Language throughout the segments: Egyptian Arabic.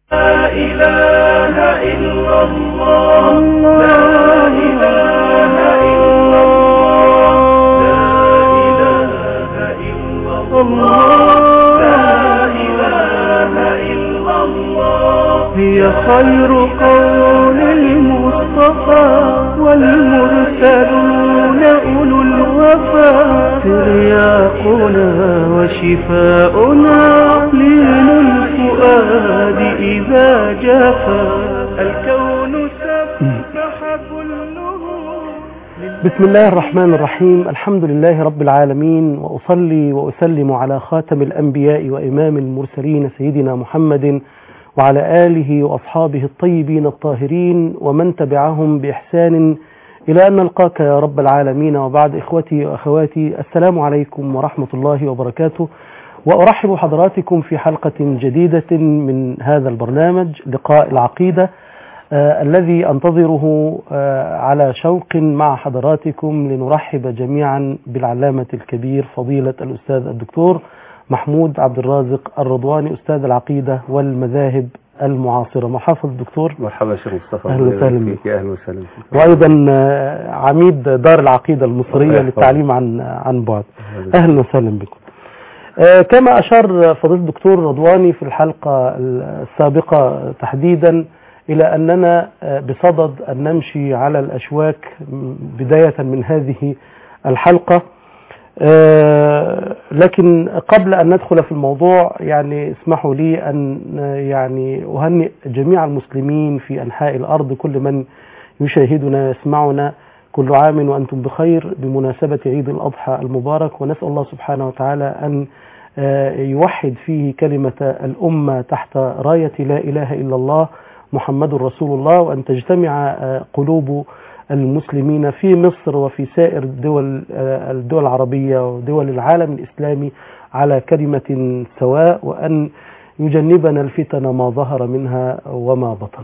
لا إله إلا الله لا إله إلا الله لا إله إلا الله لا إله إلا الله هي خير قول المصطفى والمرسلون أولو الوفا ترياقنا وشفاؤنا لين الفؤاد إذا جفا الكون سبح كله بسم الله الرحمن الرحيم الحمد لله رب العالمين وأصلي وأسلم على خاتم الأنبياء وإمام المرسلين سيدنا محمد وعلى آله وأصحابه الطيبين الطاهرين ومن تبعهم بإحسان إلى أن نلقاك يا رب العالمين وبعد إخوتي وأخواتي السلام عليكم ورحمة الله وبركاته وأرحب حضراتكم في حلقة جديدة من هذا البرنامج لقاء العقيدة آه الذي أنتظره آه على شوق مع حضراتكم لنرحب جميعا بالعلامة الكبير فضيلة الأستاذ الدكتور محمود عبد الرازق الرضواني أستاذ العقيدة والمذاهب المعاصرة محافظ الدكتور مرحبا شيخ مصطفى أهلا وسهلا بك. فيك يا اهلا وسهلا فيك وأيضا آه، عميد دار العقيدة المصرية الله للتعليم عن عن بعد أهلا. أهلا وسهلا بكم آه، كما أشار فضيلة الدكتور رضواني في الحلقة السابقة تحديدا إلى أننا آه، بصدد أن نمشي على الأشواك م- بداية من هذه الحلقة آه، لكن قبل أن ندخل في الموضوع يعني اسمحوا لي أن آه، يعني أهنئ جميع المسلمين في أنحاء الأرض كل من يشاهدنا يسمعنا كل عام وأنتم بخير بمناسبة عيد الأضحى المبارك ونسأل الله سبحانه وتعالى أن آه، يوحد فيه كلمة الأمة تحت راية لا إله إلا الله محمد رسول الله وأن تجتمع آه، قلوب المسلمين في مصر وفي سائر الدول آه، الدول العربية ودول العالم الإسلامي على كلمة سواء وأن يجنبنا الفتن ما ظهر منها وما بطن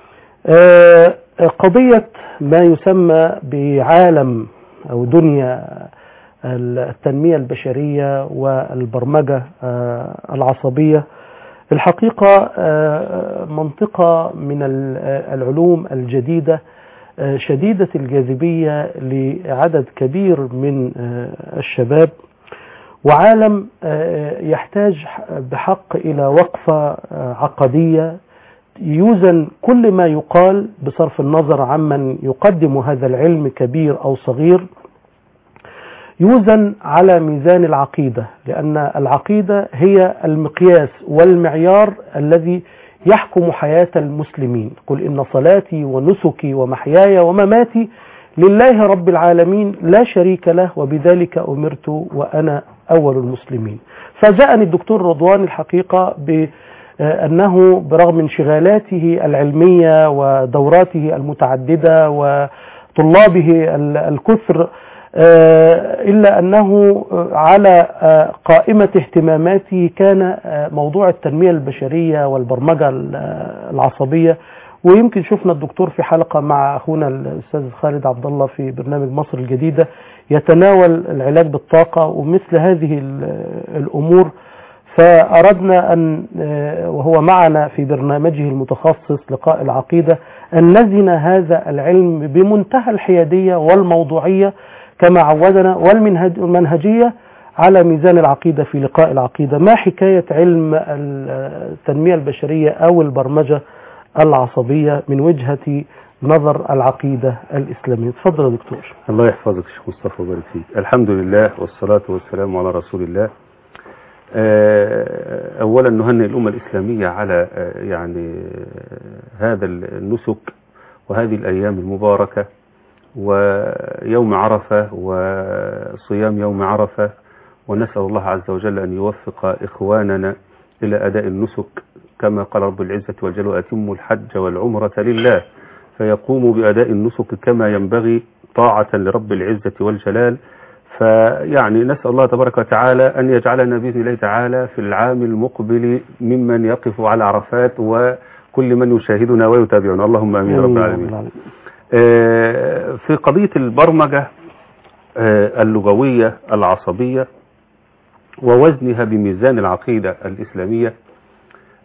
آه، قضية ما يسمى بعالم أو دنيا التنمية البشرية والبرمجة آه، العصبية في الحقيقة آه، منطقة من ال- العلوم الجديدة آه، شديدة الجاذبية لعدد كبير من آه، الشباب وعالم آه، يحتاج بحق إلى وقفة آه، عقدية يوزن كل ما يقال بصرف النظر عمن يقدم هذا العلم كبير أو صغير يوزن على ميزان العقيدة لأن العقيدة هي المقياس والمعيار الذي يحكم حياة المسلمين قل إن صلاتي ونسكي ومحياي ومماتي لله رب العالمين لا شريك له وبذلك أمرت وأنا أول المسلمين فجاءني الدكتور رضوان الحقيقة بأنه برغم انشغالاته العلمية ودوراته المتعددة وطلابه ال- الكثر آه، إلا أنه آه، على آه، قائمة اهتماماته كان آه، موضوع التنمية البشرية والبرمجة ال- آه، العصبية ويمكن شفنا الدكتور في حلقة مع أخونا الأستاذ خالد عبد الله في برنامج مصر الجديدة يتناول العلاج بالطاقة ومثل هذه ال- الأمور فأردنا أن آه، وهو معنا في برنامجه المتخصص لقاء العقيدة أن نزن هذا العلم بمنتهى الحيادية والموضوعية كما عودنا والمنهج- والمنهجية على ميزان العقيدة في لقاء العقيدة ما حكاية علم التنمية البشرية أو البرمجة العصبية من وجهة نظر العقيدة الإسلامية تفضل يا دكتور الله يحفظك شيخ مصطفى ويبارك فيك الحمد لله والصلاة والسلام على رسول الله آه، أولا نهنئ الأمة الإسلامية على آه، يعني آه، هذا النسك وهذه الأيام المباركة ويوم عرفة وصيام يوم عرفة ونسأل الله عز وجل أن يوفق إخواننا إلى أداء النسك كما قال رب العزة والجل وأتموا الحج والعمرة لله فيقوموا بأداء النسك كما ينبغي طاعة لرب العزة والجلال فيعني نسأل الله تبارك وتعالى أن يجعلنا بإذن الله تعالى في العام المقبل ممن يقف على عرفات وكل من يشاهدنا ويتابعنا اللهم آمين يا رب العالمين آه، في قضية البرمجة آه، اللغوية العصبية ووزنها بميزان العقيدة الإسلامية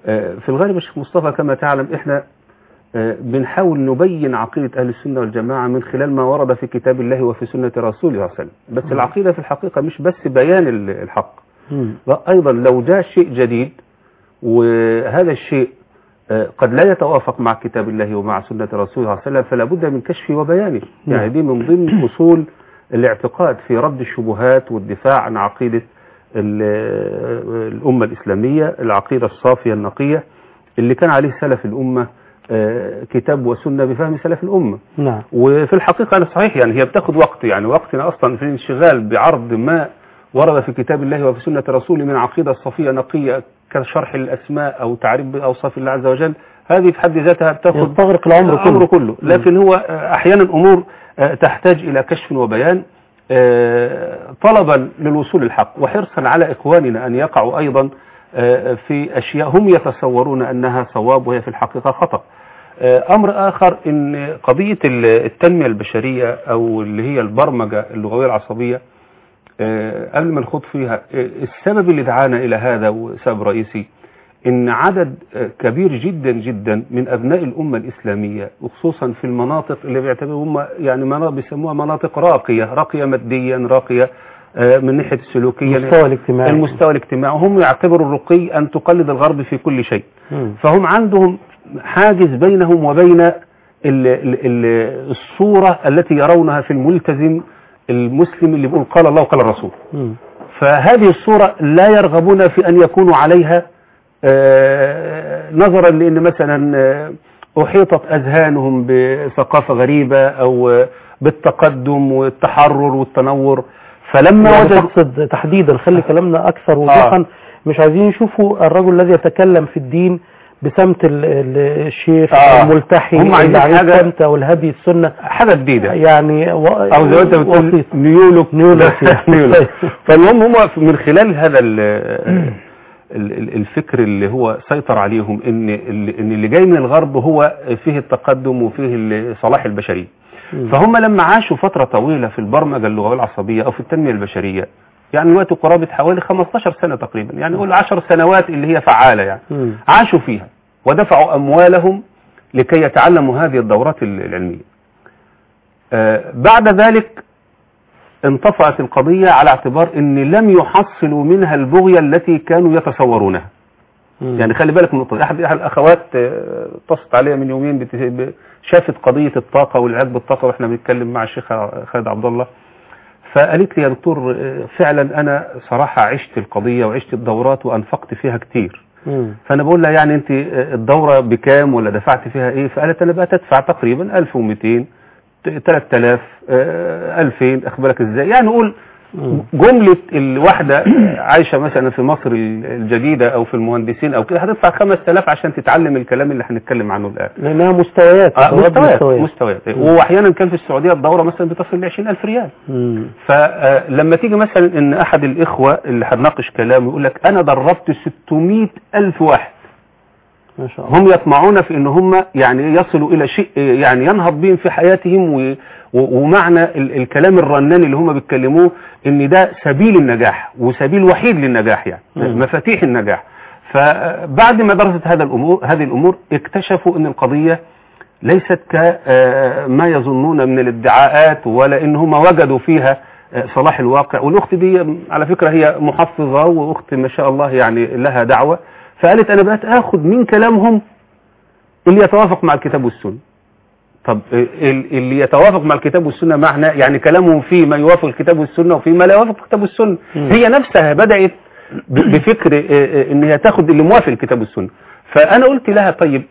آه، في الغالب يا شيخ مصطفى كما تعلم احنا آه، بنحاول نبين عقيدة أهل السنة والجماعة من خلال ما ورد في كتاب الله وفي سنة رسوله صلى الله عليه وسلم بس العقيدة في الحقيقة مش بس بيان ال- الحق مم. أيضا لو جاء شيء جديد وهذا الشيء آه، قد لا يتوافق مع كتاب الله ومع سنة رسوله صلى الله عليه وسلم فلا بد من كشفه وبيانه نعم. يعني دي من ضمن أصول الاعتقاد في رد الشبهات والدفاع عن عقيدة ال- آه، الأمة الإسلامية العقيدة الصافية النقية اللي كان عليه سلف الأمة آه، كتاب وسنة بفهم سلف الأمة نعم وفي الحقيقة أنا صحيح يعني هي بتاخد وقت يعني وقتنا أصلا في الانشغال بعرض ما ورد في كتاب الله وفي سنة رسوله من عقيدة صفية نقية كشرح الأسماء أو تعريف بأوصاف الله عز وجل هذه في حد ذاتها بتاخد يستغرق العمر كله الأمر كله لكن هو آه، أحيانا أمور آه، تحتاج إلى كشف وبيان آه، طلبا للوصول الحق وحرصا على إخواننا أن يقعوا أيضا آه، في أشياء هم يتصورون أنها صواب وهي في الحقيقة خطأ آه، أمر آخر أن قضية ال- التنمية البشرية أو اللي هي البرمجة اللغوية العصبية آه، قبل ما نخوض فيها آه، السبب اللي دعانا إلى هذا وسبب رئيسي إن عدد آه، كبير جدا جدا من أبناء الأمة الإسلامية وخصوصا في المناطق اللي بيعتبروا هم يعني مناطق بيسموها مناطق راقية راقية ماديا راقية آه، من ناحية السلوكية المستوى الاجتماعي المستوى الاجتماعي هم يعتبروا الرقي أن تقلد الغرب في كل شيء مم. فهم عندهم حاجز بينهم وبين ال ال ال الصورة التي يرونها في الملتزم المسلم اللي بيقول قال الله وقال الرسول مم. فهذه الصورة لا يرغبون في أن يكونوا عليها آه، نظرا لأن مثلا آه، أحيطت أذهانهم بثقافة غريبة أو آه، بالتقدم والتحرر والتنور فلما يعني وجدوا تقصد تحديدا خلي كلامنا اكثر وضوحا مش عايزين يشوفوا الرجل الذي يتكلم في الدين بسمت ال- ال- الشيخ آه. الملتحي هم عايزين اللي عليه حاجة- السمت او الهدي السنه حاجة جديدة يعني و... او زي ما انت بتقول وسيط. نيولوك نيولوك يعني. نيولوك فالمهم هم من خلال هذا ال- ال- ال- الفكر اللي هو سيطر عليهم ان ال- ان اللي جاي من الغرب هو فيه التقدم وفيه ال- صلاح البشريه مم. فهم لما عاشوا فتره طويله في البرمجه اللغويه العصبيه او في التنميه البشريه يعني وقت قرابه حوالي 15 سنه تقريبا يعني نقول 10 سنوات اللي هي فعاله يعني مم. عاشوا فيها ودفعوا أموالهم لكي يتعلموا هذه الدورات ال- العلمية آه، بعد ذلك انطفأت القضية على اعتبار ان لم يحصلوا منها البغية التي كانوا يتصورونها مم. يعني خلي بالك من النقطة دي. احد احد الاخوات آه، اتصلت عليا من يومين بت- ب- شافت قضية الطاقة والعلاج بالطاقة واحنا بنتكلم مع الشيخ خالد عبد الله فقالت لي يا دكتور آه، فعلا انا صراحة عشت القضية وعشت الدورات وانفقت فيها كتير مم. فانا بقول لها يعني انت الدوره بكام ولا دفعت فيها ايه فقالت انا بقى تدفع تقريبا 1200 3000 آه، 2000 اخد بالك ازاي يعني نقول مم. جمله الواحده عايشه مثلا في مصر الجديده او في المهندسين او كده هتدفع 5000 عشان تتعلم الكلام اللي هنتكلم عنه الان لانها مستويات آه، مستويات مستويات مستويات واحيانا كان في السعوديه الدوره مثلا بتصل ل 20000 ريال مم. فلما تيجي مثلا ان احد الاخوه اللي هنناقش كلامه يقول لك انا دربت 600 الف واحد ما شاء الله هم يطمعون في ان هم يعني يصلوا الى شيء يعني ينهض بهم في حياتهم و- و- ومعنى ال- الكلام الرنان اللي هم بيتكلموه ان ده سبيل النجاح وسبيل وحيد للنجاح يعني مم. مفاتيح النجاح فبعد ما درست هذا الامور هذه الامور اكتشفوا ان القضيه ليست كما يظنون من الادعاءات ولا ان هم وجدوا فيها آه، صلاح الواقع والاخت دي على فكره هي محفظه واخت ما شاء الله يعني لها دعوه فقالت انا بقيت اخد من كلامهم اللي يتوافق مع الكتاب والسنه طب ال- اللي يتوافق مع الكتاب والسنه معنى يعني كلامهم فيه ما يوافق الكتاب والسنه وفيه ما لا يوافق الكتاب والسنه مم. هي نفسها بدات ب- بفكر آه، آه، ان هي تاخد اللي موافق الكتاب والسنه فانا قلت لها طيب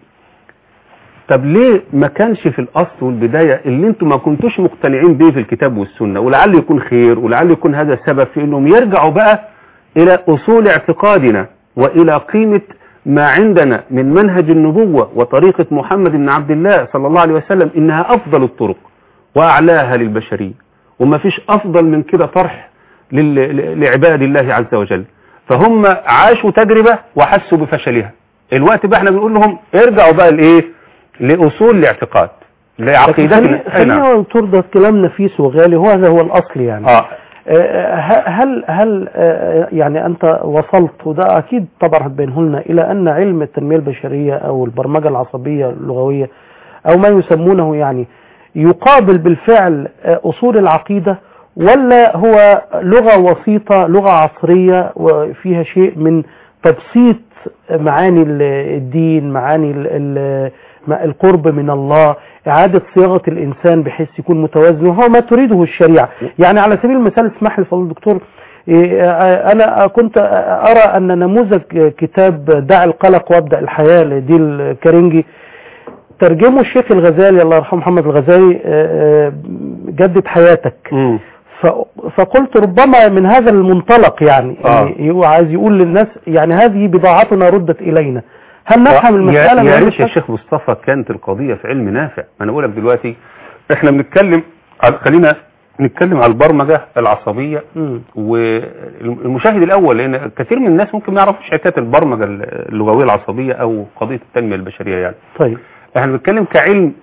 طب ليه ما كانش في الاصل والبدايه اللي انتم ما كنتوش مقتنعين بيه في الكتاب والسنه ولعل يكون خير ولعل يكون هذا السبب في انهم يرجعوا بقى الى اصول اعتقادنا والى قيمه ما عندنا من منهج النبوه وطريقه محمد بن عبد الله صلى الله عليه وسلم انها افضل الطرق واعلاها للبشريه وما فيش افضل من كده طرح لل- ل- لعباد الله عز وجل فهم عاشوا تجربه وحسوا بفشلها الوقت بقى احنا بنقول لهم ارجعوا بقى لايه لاصول الاعتقاد لكن لعقيدتنا خلي- خلينا دكتور ده كلام نفيس وغالي هو هذا هو الاصل يعني اه آه، ه- هل هل آه، يعني انت وصلت وده اكيد طبعا هتبينه لنا الى ان علم التنميه البشريه او البرمجه العصبيه اللغويه او ما يسمونه يعني يقابل بالفعل آه، اصول العقيده ولا هو لغه وسيطه لغه عصريه وفيها شيء من تبسيط معاني ال- الدين معاني ال- ال- ما- القرب من الله إعادة صياغة الإنسان بحيث يكون متوازن وهو ما تريده الشريعة يعني على سبيل المثال اسمح لي فضل الدكتور إيه، آه، أنا كنت أرى أن نموذج كتاب دع القلق وابدأ الحياة لديل كارينجي ترجمه الشيخ الغزالي الله يرحمه محمد الغزالي آه، آه، جدد حياتك مم. ف- فقلت ربما من هذا المنطلق يعني آه. يعني هو عايز يقول للناس يعني هذه بضاعتنا ردت إلينا هل نفهم المسألة يا, من يا هذا ريت يا الشكل؟ شيخ مصطفى كانت القضية في علم نافع ما انا بقول لك دلوقتي احنا بنتكلم على خلينا نتكلم على البرمجة العصبية مم. والمشاهد الاول لان كثير من الناس ممكن ما يعرفوش حكايه البرمجه اللغويه العصبيه او قضيه التنميه البشريه يعني طيب احنا بنتكلم كعلم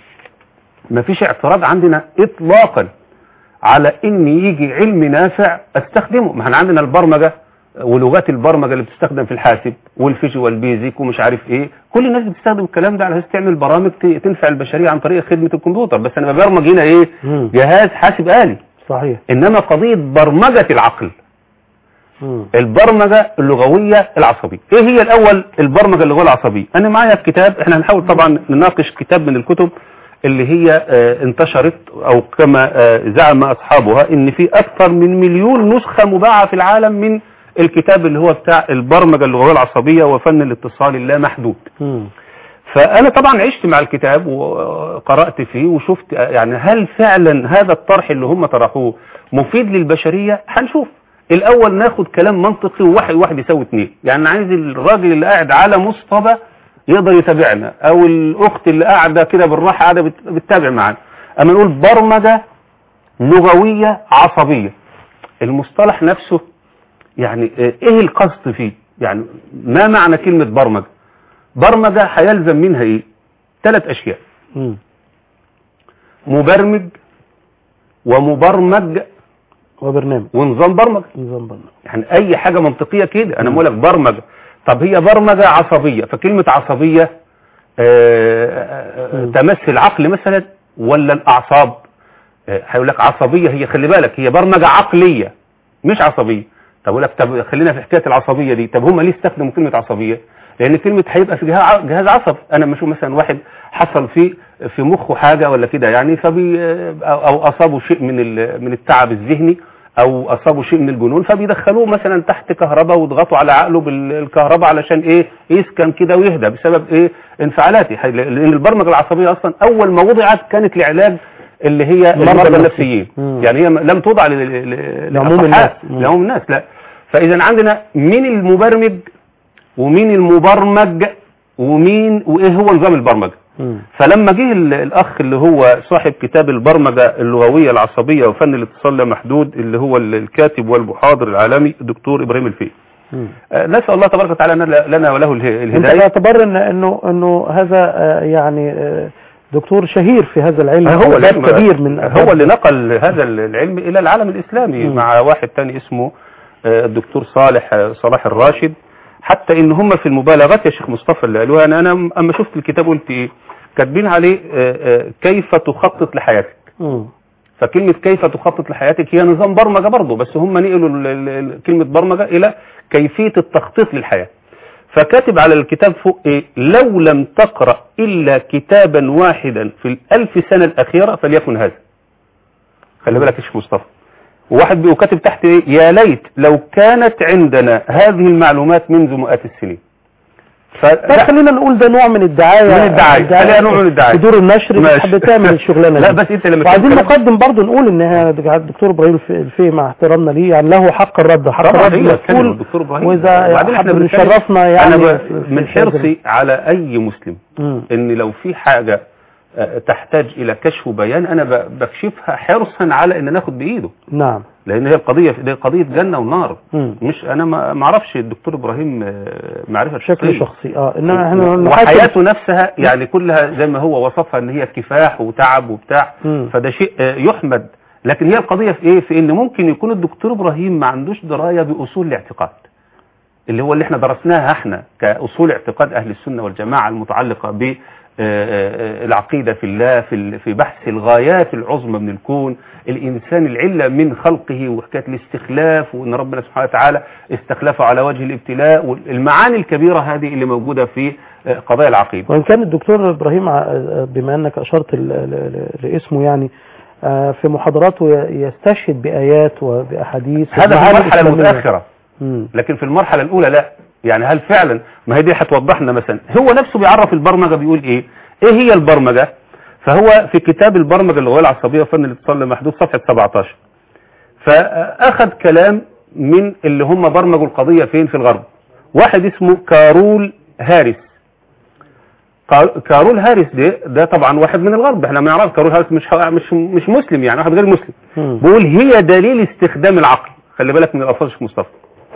ما فيش اعتراض عندنا اطلاقا على ان يجي علم نافع استخدمه ما احنا عندنا البرمجه ولغات البرمجه اللي بتستخدم في الحاسب والفيجوال بيزك ومش عارف ايه كل الناس بتستخدم الكلام ده على اساس تعمل برامج ت- تنفع البشريه عن طريق خدمه الكمبيوتر بس انا ببرمج هنا ايه مم. جهاز حاسب آلي صحيح انما قضيه برمجه العقل مم. البرمجة اللغوية العصبية ايه هي الاول البرمجة اللغوية العصبية انا معايا الكتاب احنا هنحاول طبعا نناقش كتاب من الكتب اللي هي آه، انتشرت او كما آه، زعم اصحابها ان في اكثر من مليون نسخة مباعة في العالم من الكتاب اللي هو بتاع البرمجة اللغوية العصبية وفن الاتصال اللامحدود مم. فانا طبعا عشت مع الكتاب وقرأت فيه وشفت يعني هل فعلا هذا الطرح اللي هم طرحوه مفيد للبشرية هنشوف الاول ناخد كلام منطقي وواحد واحد يساوي اتنين يعني عايز الراجل اللي قاعد على مصطبة يقدر يتابعنا او الاخت اللي قاعدة كده بالراحة قاعدة بت- بتتابع معانا اما نقول برمجة لغوية عصبية المصطلح نفسه يعني آه، ايه القصد فيه يعني ما معنى كلمة برمجة برمجة هيلزم منها ايه ثلاث اشياء مم. مبرمج ومبرمج وبرنامج ونظام برمجة نظام برنامج يعني اي حاجة منطقية كده انا مم. بقول لك برمجة طب هي برمجة عصبية فكلمة عصبية آه، آه، مم. تمس العقل مثلا ولا الاعصاب آه، هيقول لك عصبية هي خلي بالك هي برمجة عقلية مش عصبية طب اقول لك طب خلينا في حكاية العصبية دي طب هم ليه استخدموا كلمة عصبية لان كلمة هيبقى في جهاز جهاز عصبي انا لما اشوف مثلا واحد حصل فيه في مخه حاجة ولا كده يعني فبي او أو اصابه شيء من ال- من التعب الذهني او اصابه شيء من الجنون فبيدخلوه مثلا تحت كهرباء ويضغطوا على عقله بالكهرباء علشان ايه يسكن كده ويهدى بسبب ايه انفعالاته حي- لان البرمجه العصبيه اصلا اول ما وضعت كانت لعلاج اللي هي المرضى المرضى النفسيين. النفسيين مم. يعني هي لم توضع ل- ل- ل- لعموم للأصحاء، الناس. مم. لعموم الناس لا فاذا عندنا مين المبرمج ومين المبرمج ومين وايه هو نظام البرمجه مم. فلما جه ال- الاخ اللي هو صاحب كتاب البرمجه اللغويه العصبيه وفن الاتصال لا محدود اللي هو ال- الكاتب والمحاضر العالمي الدكتور ابراهيم الفقي مم. آه، نسال الله تبارك وتعالى أن لنا وله اله- انت الهدايه باعتبار ان انه انه هذا آه، يعني آه، دكتور شهير في هذا العلم هو أو اللي باب كبير من هو اللي نقل هذا العلم الى العالم الاسلامي مم. مع واحد تاني اسمه آه، الدكتور صالح آه، صلاح الراشد حتى ان هم في المبالغات يا شيخ مصطفى اللي قالوها انا انا اما شفت الكتاب قلت ايه كاتبين عليه آه، آه، كيف تخطط لحياتك مم. فكلمة كيف تخطط لحياتك هي نظام برمجة برضه بس هم نقلوا ال- ال- ال- كلمة برمجة إلى كيفية التخطيط للحياة فكاتب على الكتاب فوق إيه لو لم تقرأ إلا كتابا واحدا في الألف سنة الأخيرة فليكن هذا خلي بالك يا شيخ مصطفى وواحد بيقول كاتب تحت إيه يا ليت لو كانت عندنا هذه المعلومات منذ مئات السنين طب خلينا نقول ده نوع من الدعاية من الدعاية. خلينا نوع من الدعاية. في دور النشر ماشي. بتحب تعمل الشغلانة لا دي. بس انت لما وعايزين تتكلم- نقدم برضه نقول ان هي الدكتور ابراهيم الف- الفقي مع احترامنا ليه يعني له حق الرد حق طبعا الرد هي كلمة مسؤول الدكتور ابراهيم واذا وبعدين احنا حب بنتكلم- نشرفنا يعني انا ب... في- في من هذا حرصي على اي مسلم مم. ان لو في حاجة آه، تحتاج الى كشف وبيان انا ب- بكشفها حرصا على ان ناخد بايده نعم لان هي القضية دي قضية جنة ونار مم. مش انا ما ما اعرفش الدكتور ابراهيم آه، معرفة بشكل شخصية. شخصي اه انما احنا نحاكم- وحياته نفسها يعني كلها زي ما هو وصفها ان هي كفاح وتعب وبتاع مم. فده شيء آه، يحمد لكن هي القضية في ايه في ان ممكن يكون الدكتور ابراهيم ما عندوش دراية باصول الاعتقاد اللي هو اللي احنا درسناها احنا كاصول اعتقاد اهل السنة والجماعة المتعلقة ب آه، آه، العقيدة في الله في ال- في بحث الغايات العظمى من الكون الإنسان العلة من خلقه وحكاية الاستخلاف وأن ربنا سبحانه وتعالى استخلفه على وجه الابتلاء والمعاني الكبيرة هذه اللي موجودة في آه، قضايا العقيدة وإن كان الدكتور إبراهيم ع- بما أنك أشرت ل- ل- ل- لاسمه يعني آه، في محاضراته ي- يستشهد بآيات وبأحاديث هذا في ومعاني المرحلة إسلامية. المتأخرة مم. لكن في المرحلة الأولى لا يعني هل فعلا ما هي دي هتوضح لنا مثلا هو نفسه بيعرف البرمجة بيقول إيه إيه هي البرمجة فهو في كتاب البرمجة اللغوية العصبية وفن الاتصال المحدود صفحة 17 فأخذ كلام من اللي هم برمجوا القضية فين في الغرب واحد اسمه كارول هاريس قا- كارول هاريس ده ده طبعا واحد من الغرب احنا ما نعرف كارول هاريس مش مش مش مسلم يعني واحد غير مسلم مم. بيقول هي دليل استخدام العقل خلي بالك من الالفاظ الشيخ مصطفى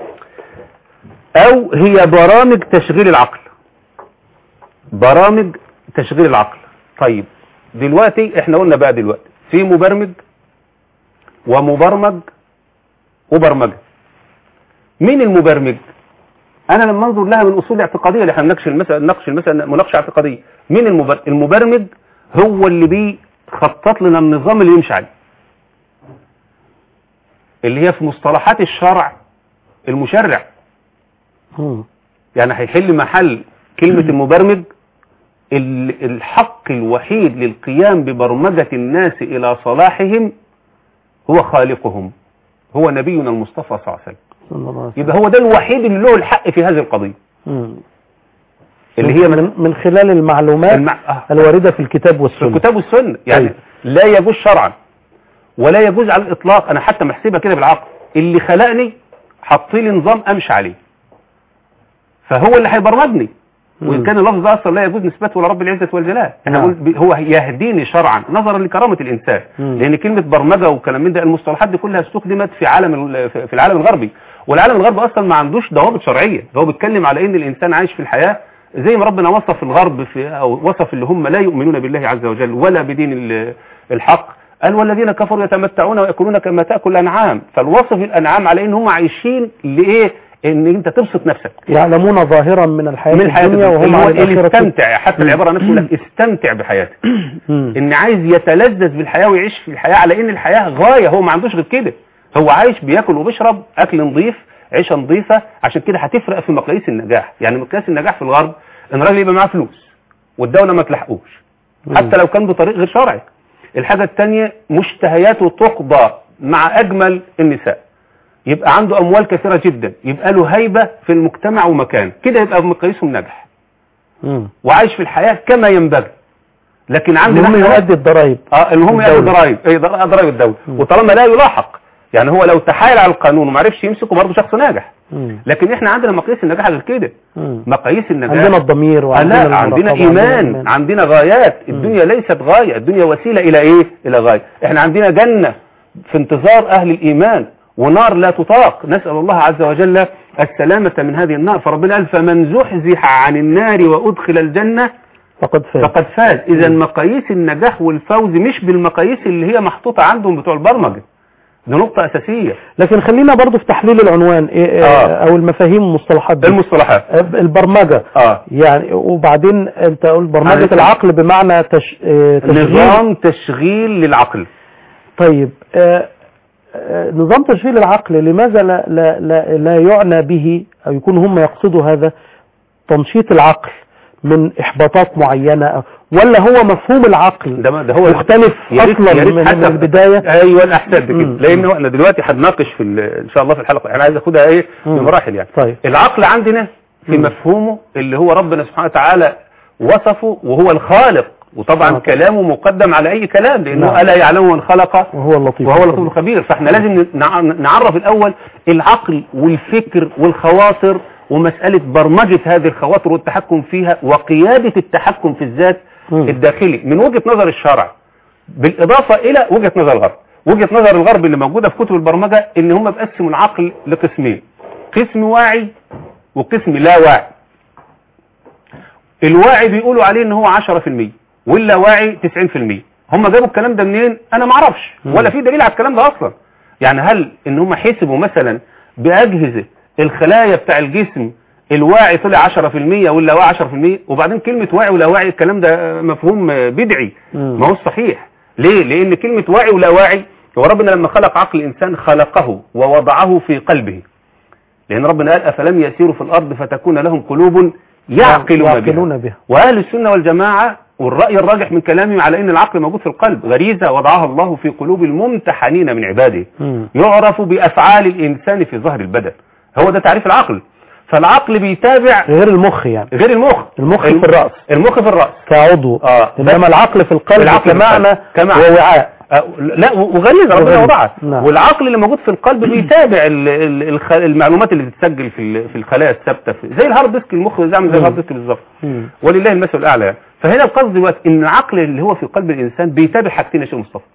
او هي برامج تشغيل العقل برامج تشغيل العقل طيب دلوقتي احنا قلنا بقى دلوقتي في مبرمج ومبرمج وبرمجه مين المبرمج انا لما انظر لها من اصول اعتقاديه اللي احنا بنناقش المساله نناقش المساله مناقشه اعتقاديه مين المبر... المبرمج هو اللي بيخطط لنا النظام اللي يمشي عليه اللي هي في مصطلحات الشرع المشرع مم. يعني هيحل محل كلمة المبرمج ال- الحق الوحيد للقيام ببرمجة الناس إلى صلاحهم هو خالقهم هو نبينا المصطفى صلى الله عليه وسلم صلى الله عليه وسلم. يبقى هو ده الوحيد اللي له الحق في هذه القضية مم. اللي هي من من, من خلال المعلومات المع... آه. الواردة في الكتاب في والسنة الكتاب والسنة يعني طيب. لا يجوز شرعا ولا يجوز على الإطلاق أنا حتى محسبها كده بالعقل اللي خلقني حط لي نظام أمشي عليه فهو اللي هيبرمجني وإن مم. كان اللفظ ده أصلا لا يجوز نسبته لرب العزة والجلال احنا نعم. نقول ب- هو يهديني شرعا نظرا لكرامة الإنسان مم. لأن كلمة برمجة وكلام من ده المصطلحات دي كلها استخدمت في عالم ال- في في العالم الغربي والعالم الغربي أصلا ما عندوش ضوابط شرعية هو بيتكلم على إن الإنسان عايش في الحياة زي ما ربنا وصف الغرب في أو وصف اللي هم لا يؤمنون بالله عز وجل ولا بدين ال- الحق قال والذين كفروا يتمتعون ويأكلون كما تأكل الأنعام فالوصف الأنعام على إن هم عايشين لإيه إن أنت تبسط نفسك يعلمون ظاهرا من الحياة من الحياة الدنيا وهم اللي هو عن اللي الآخرة استمتع حتى العبارة نفسه يقول لك استمتع بحياتك مم. ان عايز يتلذذ بالحياة ويعيش في الحياة على ان الحياة غاية هو ما عندوش غير كده هو عايش بياكل وبيشرب اكل نظيف عيشة نظيفة عشان كده هتفرق في مقاييس النجاح يعني مقياس النجاح في الغرب ان الراجل يبقى معاه فلوس والدولة ما تلحقوش مم. حتى لو كان بطريق غير شرعي الحاجة التانية مشتهياته تقضى مع اجمل النساء يبقى عنده اموال كثيرة جدا يبقى له هيبة في المجتمع ومكان كده يبقى مقاييسهم نجح مم. وعايش في الحياة كما ينبغي لكن عندنا المهم إحنا- يؤدي الضرائب اه المهم ياخد الدولة. ضرائب اي ضر- ضرائب الدوله مم. وطالما لا يلاحق يعني هو لو تحايل على القانون وما عرفش يمسكه برضه شخص ناجح مم. لكن احنا عندنا مقاييس النجاح غير كده مم. مقاييس النجاح عندنا الضمير آه وعندنا لا عندنا المراقبة ايمان وعندنا عندنا غايات الدنيا ليست غايه الدنيا وسيله الى ايه الى غايه احنا عندنا جنه في انتظار اهل الايمان ونار لا تطاق نسال الله عز وجل السلامه من هذه النار فربنا قال فمن زحزح عن النار وادخل الجنه فقد فاز فقد فاز اذا مقاييس النجاح والفوز مش بالمقاييس اللي هي محطوطة عندهم بتوع البرمجة دي نقطة اساسية لكن خلينا برضو في تحليل العنوان إيه إيه آه. او المفاهيم والمصطلحات دي المصطلحات البرمجة اه يعني وبعدين انت قلت برمجة عن- العقل بمعنى تش... آه، تشغيل نظام تشغيل للعقل طيب آه، آه، نظام تشغيل العقل لماذا لا, لا, لا, لا يعنى به او يكون هم يقصدوا هذا تنشيط العقل من احباطات معينة أو- ولا هو مفهوم العقل ده ما- ده هو مختلف يا ريت- اصلا يا ريت من, حتى من البداية ايوه الاحسن كده مم. لان انا دلوقتي هنناقش في ال- ان شاء الله في الحلقة انا عايز اخدها ايه مم. بمراحل يعني طيب العقل عندنا في مم. مفهومه اللي هو ربنا سبحانه وتعالى وصفه وهو الخالق وطبعا آه. كلامه مقدم على اي كلام لانه نعم. الا يعلم من خلق وهو اللطيف وهو اللطيف الخبير فاحنا لازم نع- نعرف الاول العقل والفكر والخواطر ومسألة برمجة هذه الخواطر والتحكم فيها وقيادة التحكم في الذات مم. الداخلي من وجهة نظر الشرع بالإضافة إلى وجهة نظر الغرب وجهة نظر الغرب اللي موجودة في كتب البرمجة إن هم بقسموا العقل لقسمين قسم واعي وقسم لا واعي الواعي بيقولوا عليه إن هو 10% واللاواعي 90% هم جابوا الكلام ده منين انا ما اعرفش مم. ولا في دليل على الكلام ده اصلا يعني هل ان هم حسبوا مثلا باجهزه الخلايا بتاع الجسم الواعي طلع 10% واللاواعي 10% وبعدين كلمه واعي ولا واعي الكلام ده مفهوم بدعي مم. ما هو صحيح ليه لان كلمه واعي ولا واعي هو ربنا لما خلق عقل الانسان خلقه ووضعه في قلبه لان ربنا قال افلم يسيروا في الارض فتكون لهم قلوب يعقلون بها يعقلون بها واهل السنه والجماعه والراي الراجح من كلامهم على ان العقل موجود في القلب غريزه وضعها الله في قلوب الممتحنين من عباده مم. يعرف بافعال الانسان في ظهر البدن هو ده تعريف العقل فالعقل بيتابع غير المخ يعني غير المخ المخ في الم- الرأس. المخ في الراس كعضو اه انما العقل في القلب العقل في كمعنى القلب. كمعنى. ووعاء آه، لا وغريزه ربنا وغريزة. وضعها نعم. والعقل اللي موجود في القلب بيتابع ال- ال- الخ- المعلومات اللي بتتسجل في ال- في الخلايا الثابته في- زي الهارد ديسك المخ زي عامل زي مم. الهارد ديسك بالظبط مم. ولله المثل الاعلى يعني. فهنا القصد دلوقتي ان العقل اللي هو في قلب الانسان بيتابع حاجتين يا شيخ مصطفى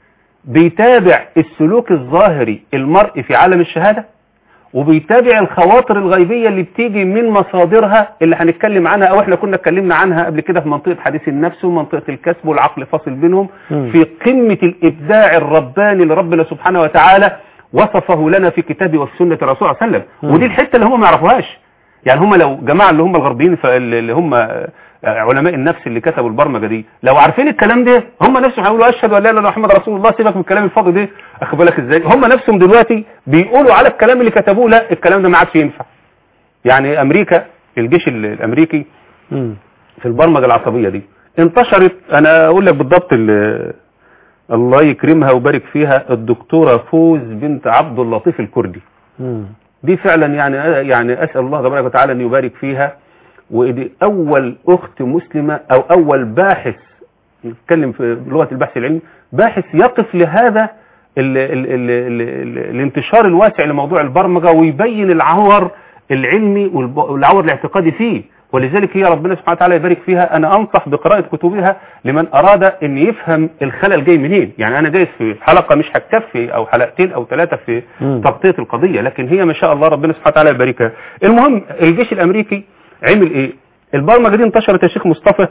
بيتابع السلوك الظاهري المرئي في عالم الشهاده وبيتابع الخواطر الغيبيه اللي بتيجي من مصادرها اللي هنتكلم عنها او احنا كنا اتكلمنا عنها قبل كده في منطقه حديث النفس ومنطقه الكسب والعقل فاصل بينهم مم. في قمه الابداع الرباني اللي ربنا سبحانه وتعالى وصفه لنا في كتابه والسنه الرسول صلى الله عليه وسلم مم. ودي الحته اللي هم ما يعرفوهاش يعني هم لو جماعه اللي هم الغربيين ف- اللي هم آه، علماء النفس اللي كتبوا البرمجه دي لو عارفين الكلام ده هم نفسهم هيقولوا اشهد ان لا اله الا الله محمد رسول الله سيبك من الكلام الفاضي ده اخد بالك ازاي هم نفسهم دلوقتي بيقولوا على الكلام اللي كتبوه لا الكلام ده ما عادش ينفع يعني امريكا الجيش ال- الامريكي مم. في البرمجه العصبيه دي انتشرت انا اقول لك بالضبط ال- الله يكرمها ويبارك فيها الدكتوره فوز بنت عبد اللطيف الكردي مم. دي فعلا يعني يعني اسال الله تبارك وتعالى ان يبارك فيها ودي اول اخت مسلمه او اول باحث نتكلم في لغه البحث العلمي باحث يقف لهذا ال ال ال ال ال الانتشار الواسع لموضوع البرمجه ويبين العور العلمي والب- والعور الاعتقادي فيه ولذلك هي ربنا سبحانه وتعالى يبارك فيها انا انصح بقراءه كتبها لمن اراد ان يفهم الخلل جاي منين يعني انا جايز في حلقه مش هتكفي او حلقتين او ثلاثه في مم. تغطيه القضيه لكن هي ما شاء الله ربنا سبحانه وتعالى يباركها المهم الجيش الامريكي عمل ايه البرمجه دي انتشرت يا شيخ مصطفى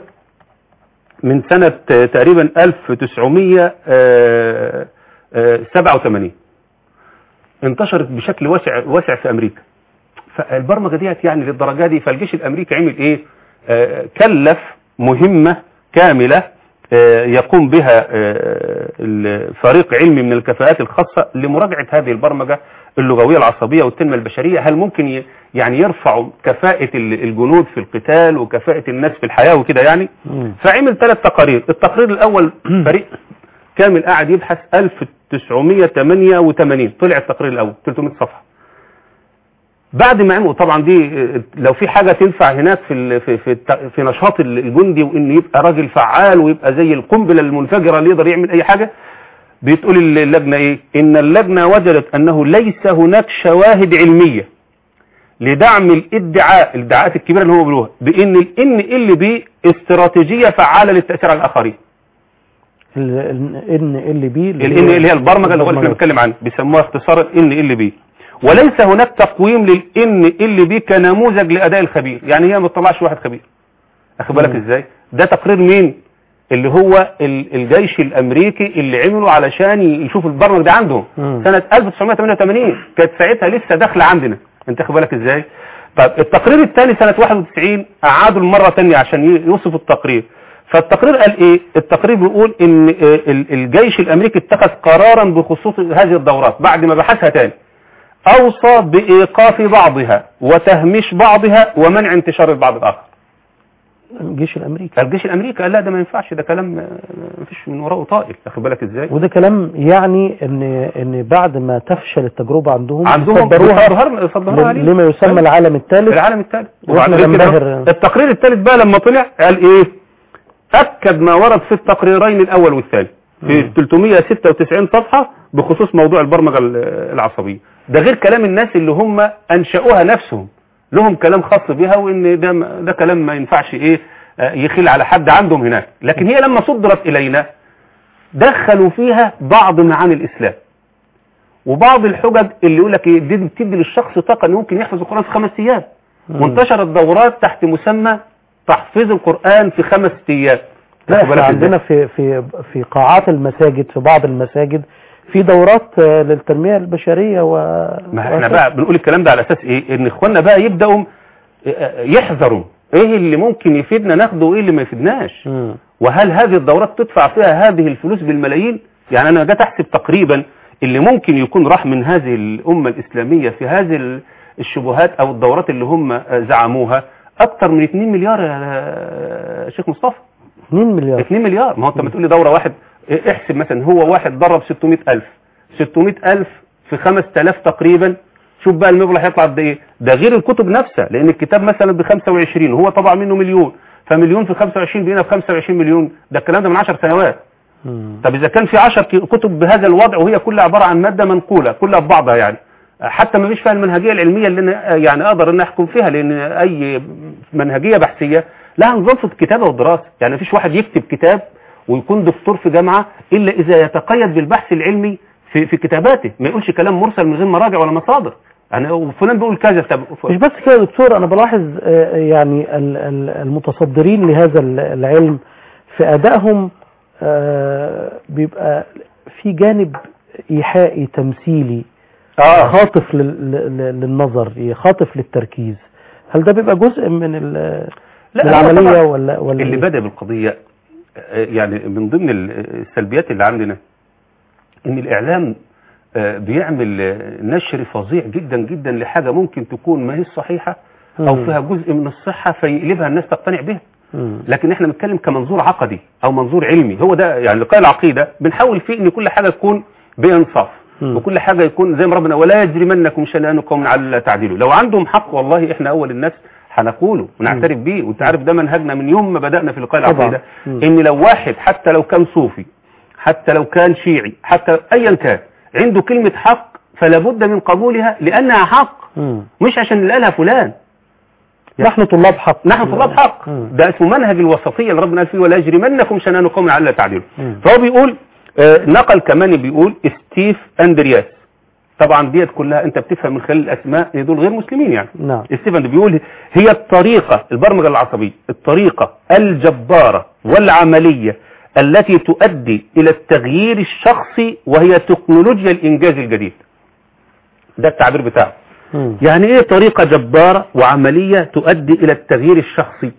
من سنه آه، تقريبا 1987 انتشرت بشكل واسع واسع في امريكا فالبرمجه ديت يعني للدرجه دي فالجيش الامريكي عمل ايه آه، كلف مهمه كامله آه، يقوم بها آه، الفريق علمي من الكفاءات الخاصه لمراجعه هذه البرمجه اللغويه العصبيه والتنميه البشريه هل ممكن ي- يعني يرفعوا كفاءه ال- الجنود في القتال وكفاءه الناس في الحياه وكده يعني مم. فعمل ثلاث تقارير التقرير الاول فريق كامل قاعد يبحث 1988 طلع التقرير الاول 300 صفحه بعد ما عملوا طبعا دي آه، لو في حاجه تنفع هناك في ال- في في, الت- في نشاط الجندي وان يبقى راجل فعال ويبقى زي القنبله المنفجره اللي يقدر يعمل اي حاجه بتقول اللجنه ايه ان اللجنه وجدت انه ليس هناك شواهد علميه لدعم الادعاء الادعاءات الكبيره اللي هم بيقولوها بان الان ال بي استراتيجيه فعاله للتاثير على الاخرين الان ال بي الان اللي هي البرمجه اللي هو اللي احنا بنتكلم عنها بيسموها اختصارا ان ال بي وليس هناك تقويم للان ال بي كنموذج لاداء الخبير يعني هي ما بتطلعش واحد خبير اخد بالك مم. ازاي ده تقرير مين اللي هو ال- الجيش الامريكي اللي عمله علشان ي- يشوف البرمج ده عندهم مم. سنه 1988 كانت ساعتها لسه داخله عندنا انت خد بالك ازاي طيب التقرير الثاني سنه 91 اعادوا المره ثانيه عشان ي- يوصفوا التقرير فالتقرير قال ايه التقرير بيقول ان آه، ال- الجيش الامريكي اتخذ قرارا بخصوص هذه الدورات بعد ما بحثها تاني اوصى بايقاف بعضها وتهميش بعضها ومنع انتشار البعض الاخر الجيش الامريكي الجيش الامريكي قال لا ده ما ينفعش ده كلام آه، ما فيش من وراءه طائل واخد بالك ازاي وده كلام يعني ان ان بعد ما تفشل التجربه عندهم عندهم صدروها صدروها صدروها ل- عليه لما يسمى العالم الثالث العالم الثالث واحنا وبعد كده ننبهر. التقرير الثالث بقى لما طلع قال ايه اكد ما ورد في التقريرين الاول والثاني في مم. 396 صفحه بخصوص موضوع البرمجه ال- العصبيه ده غير كلام الناس اللي هم انشأوها نفسهم لهم كلام خاص بها وان ده ما- ده كلام ما ينفعش ايه آه، يخل على حد عندهم هناك لكن هي لما صدرت الينا دخلوا فيها بعض معاني الاسلام وبعض الحجج اللي يقول لك ايه دي بتدي للشخص طاقه انه ممكن يحفظ القران في خمس ايام مم. وانتشرت دورات تحت مسمى تحفيظ القرآن في خمس ايام لا واخد بالك احنا إزاي؟ عندنا في في في قاعات المساجد في بعض المساجد في دورات آه، للتنمية البشرية و ما احنا وهكذا. بقى بنقول الكلام ده على اساس ايه ان اخواننا بقى يبداوا يحذروا ايه اللي ممكن يفيدنا ناخده وايه اللي ما يفيدناش مم. وهل هذه الدورات تدفع فيها هذه الفلوس بالملايين يعني انا جيت احسب تقريبا اللي ممكن يكون راح من هذه الامه الاسلاميه في هذه ال- الشبهات او الدورات اللي هم زعموها اكتر من 2 مليار يا شيخ مصطفى 2 مليار 2 مليار ما هو انت بتقول لي دوره واحد إيه، احسب مثلا هو واحد ضرب 600000 600000 في 5000 تقريبا شوف بقى المبلغ هيطلع قد ايه ده غير الكتب نفسها لان الكتاب مثلا ب 25 وهو طبع منه مليون فمليون في 25 بينا في 25 مليون ده الكلام ده من 10 سنوات مم. طب اذا كان في 10 كتب بهذا الوضع وهي كلها عباره عن ماده منقوله كلها ببعضها يعني حتى ما فيش فيها المنهجيه العلميه اللي انا يعني اقدر ان احكم فيها لان اي منهجيه بحثيه لها نظام في الكتابه والدراسه يعني ما فيش واحد يكتب كتاب ويكون دكتور في جامعه الا اذا يتقيد بالبحث العلمي في في كتاباته ما يقولش كلام مرسل من غير مراجع ولا مصادر يعني وفلان بيقول كذا طب مش بس كده يا دكتور انا بلاحظ آه، يعني ال- ال- المتصدرين لهذا ال- العلم في ادائهم آه، بيبقى في جانب ايحائي تمثيلي اه خاطف لل- لل- للنظر خاطف للتركيز هل ده بيبقى جزء من ال- لا، من هو العملية طبعاً ولا ولا اللي إيه؟ بدأ بالقضية آه، يعني من ضمن ال- السلبيات اللي عندنا ان الاعلام آه، بيعمل آه، نشر فظيع جدا جدا لحاجة ممكن تكون ما هي صحيحة او مم. فيها جزء من الصحة فيقلبها الناس تقتنع بها مم. لكن احنا بنتكلم كمنظور عقدي او منظور علمي هو ده يعني لقاء العقيدة بنحاول فيه ان كل حاجة تكون بانصاف مم. وكل حاجة يكون زي ما ربنا ولا يجرمنكم شنآن قوم على لا تعدلوا لو عندهم حق والله احنا اول الناس هنقوله ونعترف بيه وانت عارف ده منهجنا من يوم ما بدأنا في لقاء طبعا. العقيدة مم. ان لو واحد حتى لو كان صوفي حتى لو كان شيعي حتى ايا كان عنده كلمة حق فلا بد من قبولها لانها حق مم. مش عشان اللي قالها فلان نحن طلاب حق نحن طلاب حق مم. ده اسمه منهج الوسطية اللي ربنا قال فيه ولا يجرمنكم شنآن قوم على لا تعدلوا مم. فهو بيقول آه، نقل كمان بيقول ستيف اندرياس طبعا ديت كلها انت بتفهم من خلال الاسماء إن دول غير مسلمين يعني نعم ستيفن بيقول هي الطريقة البرمجة العصبية الطريقة الجبارة والعملية التي تؤدي إلى التغيير الشخصي وهي تكنولوجيا الإنجاز الجديد ده التعبير بتاعه مم. يعني ايه طريقة جبارة وعملية تؤدي الى التغيير الشخصي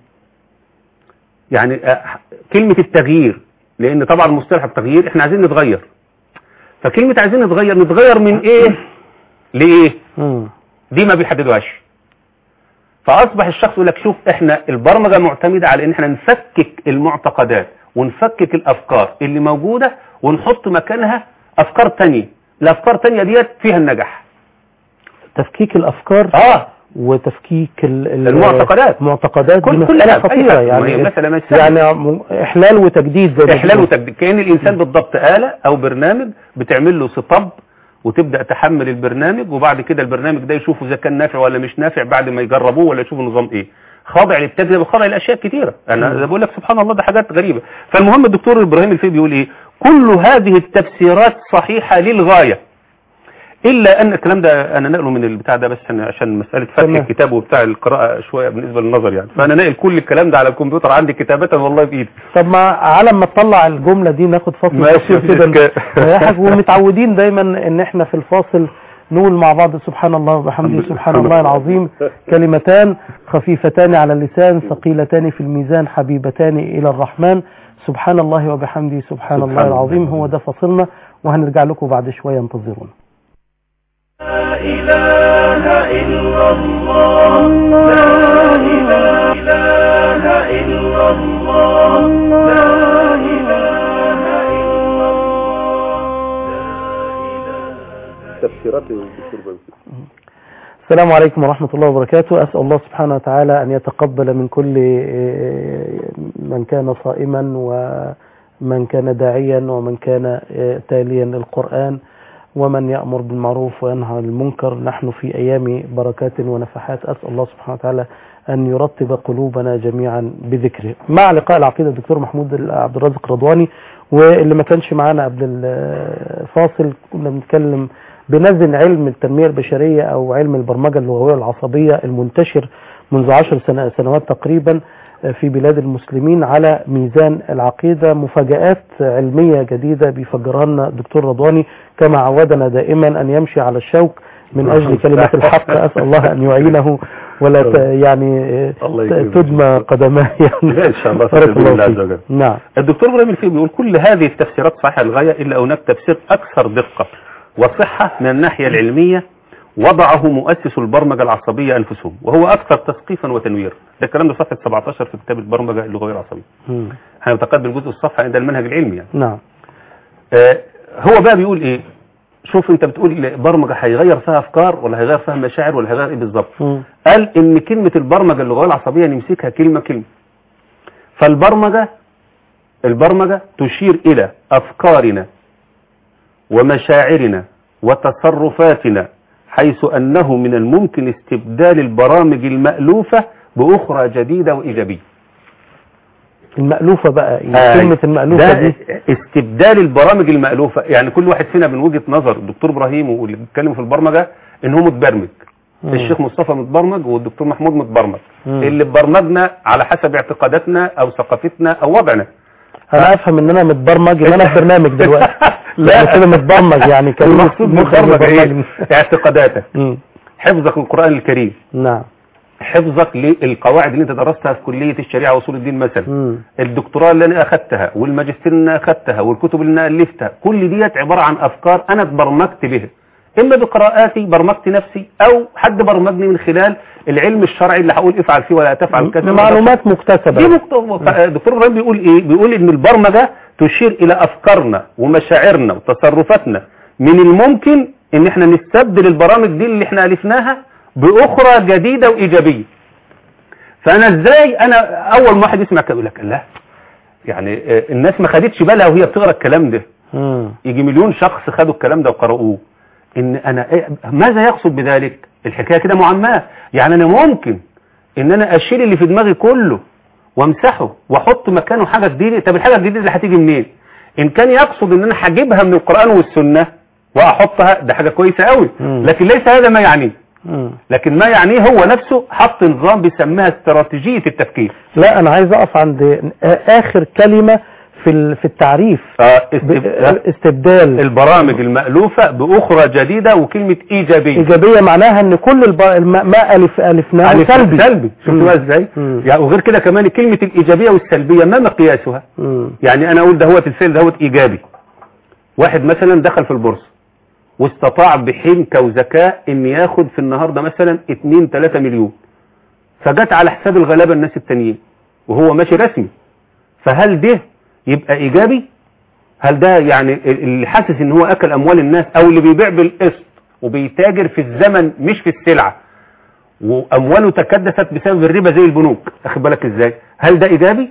يعني آه، كلمة التغيير لان طبعا مصطلح التغيير احنا عايزين نتغير فكلمة عايزين نتغير نتغير من ايه لايه مم. دي ما بيحددوهاش فاصبح الشخص يقول لك شوف احنا البرمجة معتمدة على ان احنا نفكك المعتقدات ونفكك الافكار اللي موجودة ونحط مكانها افكار تانية الافكار تانية ديت فيها النجاح تفكيك الافكار اه وتفكيك ال- ال- المعتقدات. المعتقدات كل- دي كل مسألة حاجة، أي خطيرة حاجة. ما هي يعني مسألة مش سهلة. يعني م- احلال وتجديد زي ما احلال بيقولوا. وتجديد كأن الانسان بالضبط آلة او برنامج بتعمل له سطب وتبدأ تحمل البرنامج وبعد كده البرنامج ده يشوفه اذا كان نافع ولا مش نافع بعد ما يجربوه ولا يشوفوا النظام ايه خاضع للتجربه خاضع لاشياء كتيره انا مم. بقول لك سبحان الله ده حاجات غريبه فالمهم الدكتور ابراهيم الفي بيقول ايه كل هذه التفسيرات صحيحه للغايه الا ان الكلام ده انا نقله من البتاع ده بس أنا عشان مساله فتح تمام. الكتاب وبتاع القراءه شويه بالنسبه للنظر يعني فانا ناقل كل الكلام ده على الكمبيوتر عندي كتابه والله بايدي طب ما على ما تطلع الجملة دي ناخد فاصل ماشي، قصير مفيش كده إشكال. نريحك ومتعودين دايما ان احنا في الفاصل نقول مع بعض سبحان الله وبحمده سبحان الله العظيم كلمتان خفيفتان على اللسان ثقيلتان في الميزان حبيبتان الى الرحمن سبحان الله وبحمده سبحان الله سبحان العظيم الله. هو ده فاصلنا وهنرجع لكم بعد شوية انتظرونا لا إله إلا الله لا إله إلا الله لا إله إلا الله تفسيرات الدكتور السلام عليكم ورحمة الله وبركاته أسأل الله سبحانه وتعالى أن يتقبل من كل من كان صائما ومن كان داعيا ومن كان تاليا للقرآن ومن يأمر بالمعروف وينهى عن المنكر نحن في أيام بركات ونفحات أسأل الله سبحانه وتعالى أن يرتب قلوبنا جميعا بذكره مع لقاء العقيدة الدكتور محمود عبد الرازق رضواني واللي ما كانش معانا قبل الفاصل كنا بنتكلم بنزل علم التنمية البشرية أو علم البرمجة اللغوية العصبية المنتشر منذ عشر سنة سنوات تقريبا في بلاد المسلمين على ميزان العقيدة مفاجآت علمية جديدة بيفجرها لنا الدكتور رضواني كما عودنا دائما أن يمشي على الشوك من أجل كلمة الحق أسأل الله أن يعينه ولا ت- يعني الله ت- يكرمك. تدمى قدماه يعني إن شاء الله بارك بإذن الله الله عز فيك وجل. نعم الدكتور ابراهيم الفقي بيقول كل هذه التفسيرات صحيحه للغايه الا هناك تفسير اكثر دقه وصحه من الناحيه العلميه وضعه مؤسس البرمجه العصبيه انفسهم وهو اكثر تثقيفا وتنويرا ده الكلام ده صفحه 17 في كتاب البرمجه اللغويه العصبيه مم. احنا نتقدم جزء الصفحه عند المنهج العلمي يعني نعم آه هو بقى بيقول ايه شوف انت بتقول برمجه هيغير فيها افكار ولا هيغير فيها مشاعر ولا هيغير ايه بالظبط مم. قال ان كلمة البرمجة اللغوية العصبية نمسكها كلمة كلمة فالبرمجة البرمجة تشير الى افكارنا ومشاعرنا وتصرفاتنا حيث انه من الممكن استبدال البرامج المألوفة باخرى جديدة وايجابية المألوفة بقى إيه؟ آه، كلمة المألوفة ده دي استبدال البرامج المألوفة يعني كل واحد فينا من وجهة نظر الدكتور ابراهيم واللي بيتكلموا في البرمجة ان هو متبرمج مم. الشيخ مصطفى متبرمج والدكتور محمود متبرمج مم. اللي برمجنا على حسب اعتقاداتنا او ثقافتنا او وضعنا انا افهم ان انا متبرمج ان انا في برنامج دلوقتي لا. أنا كده متبرمج يعني كلمة المقصود مخرج متبرمج ايه مبرمجني. اعتقاداتك مم. حفظك للقرآن الكريم نعم حفظك للقواعد اللي انت درستها في كلية الشريعة واصول الدين مثلا مم. الدكتوراه اللي انا اخدتها والماجستير اللي انا اخدتها والكتب اللي انا الفتها كل ديت عبارة عن افكار انا اتبرمجت بها اما بقراءاتي برمجت نفسي او حد برمجني من خلال العلم الشرعي اللي هقول افعل فيه ولا تفعل كذا معلومات دي مكتسبة مكتوب دكتور ابراهيم بيقول ايه بيقول ان البرمجة تشير الى افكارنا ومشاعرنا وتصرفاتنا من الممكن ان احنا نستبدل البرامج دي اللي احنا الفناها باخرى جديدة وايجابية فانا ازاي انا اول ما واحد يسمع كده يقول لك لا يعني آه، الناس ما خدتش بالها وهي بتقرا الكلام ده مم. يجي مليون شخص خدوا الكلام ده وقرأوه ان انا إيه ماذا يقصد بذلك الحكاية كده معماة يعني انا ممكن ان انا اشيل اللي في دماغي كله وامسحه واحط مكانه حاجة جديدة طب الحاجة الجديدة اللي هتيجي منين ان كان يقصد ان انا هجيبها من القرآن والسنة واحطها ده حاجة كويسة قوي مم. لكن ليس هذا ما يعنيه مم. لكن ما يعنيه هو نفسه حط نظام بيسميها استراتيجية التفكير لا انا عايز اقف عند اخر كلمة في ال- في التعريف ب- استب- استبدال البرامج المألوفة بأخرى جديدة وكلمة إيجابية ايجابية معناها ان كل الب... الم- ما الف الفناه ألف سلبي سلبي شفت مم. بقى ازاي مم. يعني وغير كده كمان كلمة الإيجابية والسلبية ما مقياسها مم. يعني أنا أقول دهوت الفعل دهوت إيجابي واحد مثلا دخل في البورصة واستطاع بحنكة وذكاء ان ياخد في النهاردة مثلا 2 3 مليون فجت على حساب الغلابة الناس التانيين وهو ماشي رسمي فهل ده يبقى ايجابي هل ده يعني اللي حاسس ان هو اكل اموال الناس او اللي بيبيع بالقسط وبيتاجر في الزمن مش في السلعة وامواله تكدست بسبب الربا زي البنوك اخد بالك ازاي هل ده ايجابي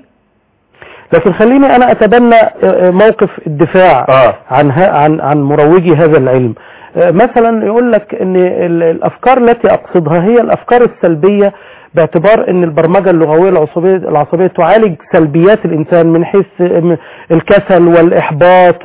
لكن خليني انا اتبنى آه، موقف الدفاع اه عن ها عن عن مروجي هذا العلم آه، مثلا يقول لك ان ال- الافكار التي اقصدها هي الافكار السلبيه باعتبار ان البرمجه اللغويه العصبيه العصبيه تعالج سلبيات الانسان من حيث آه، الكسل والاحباط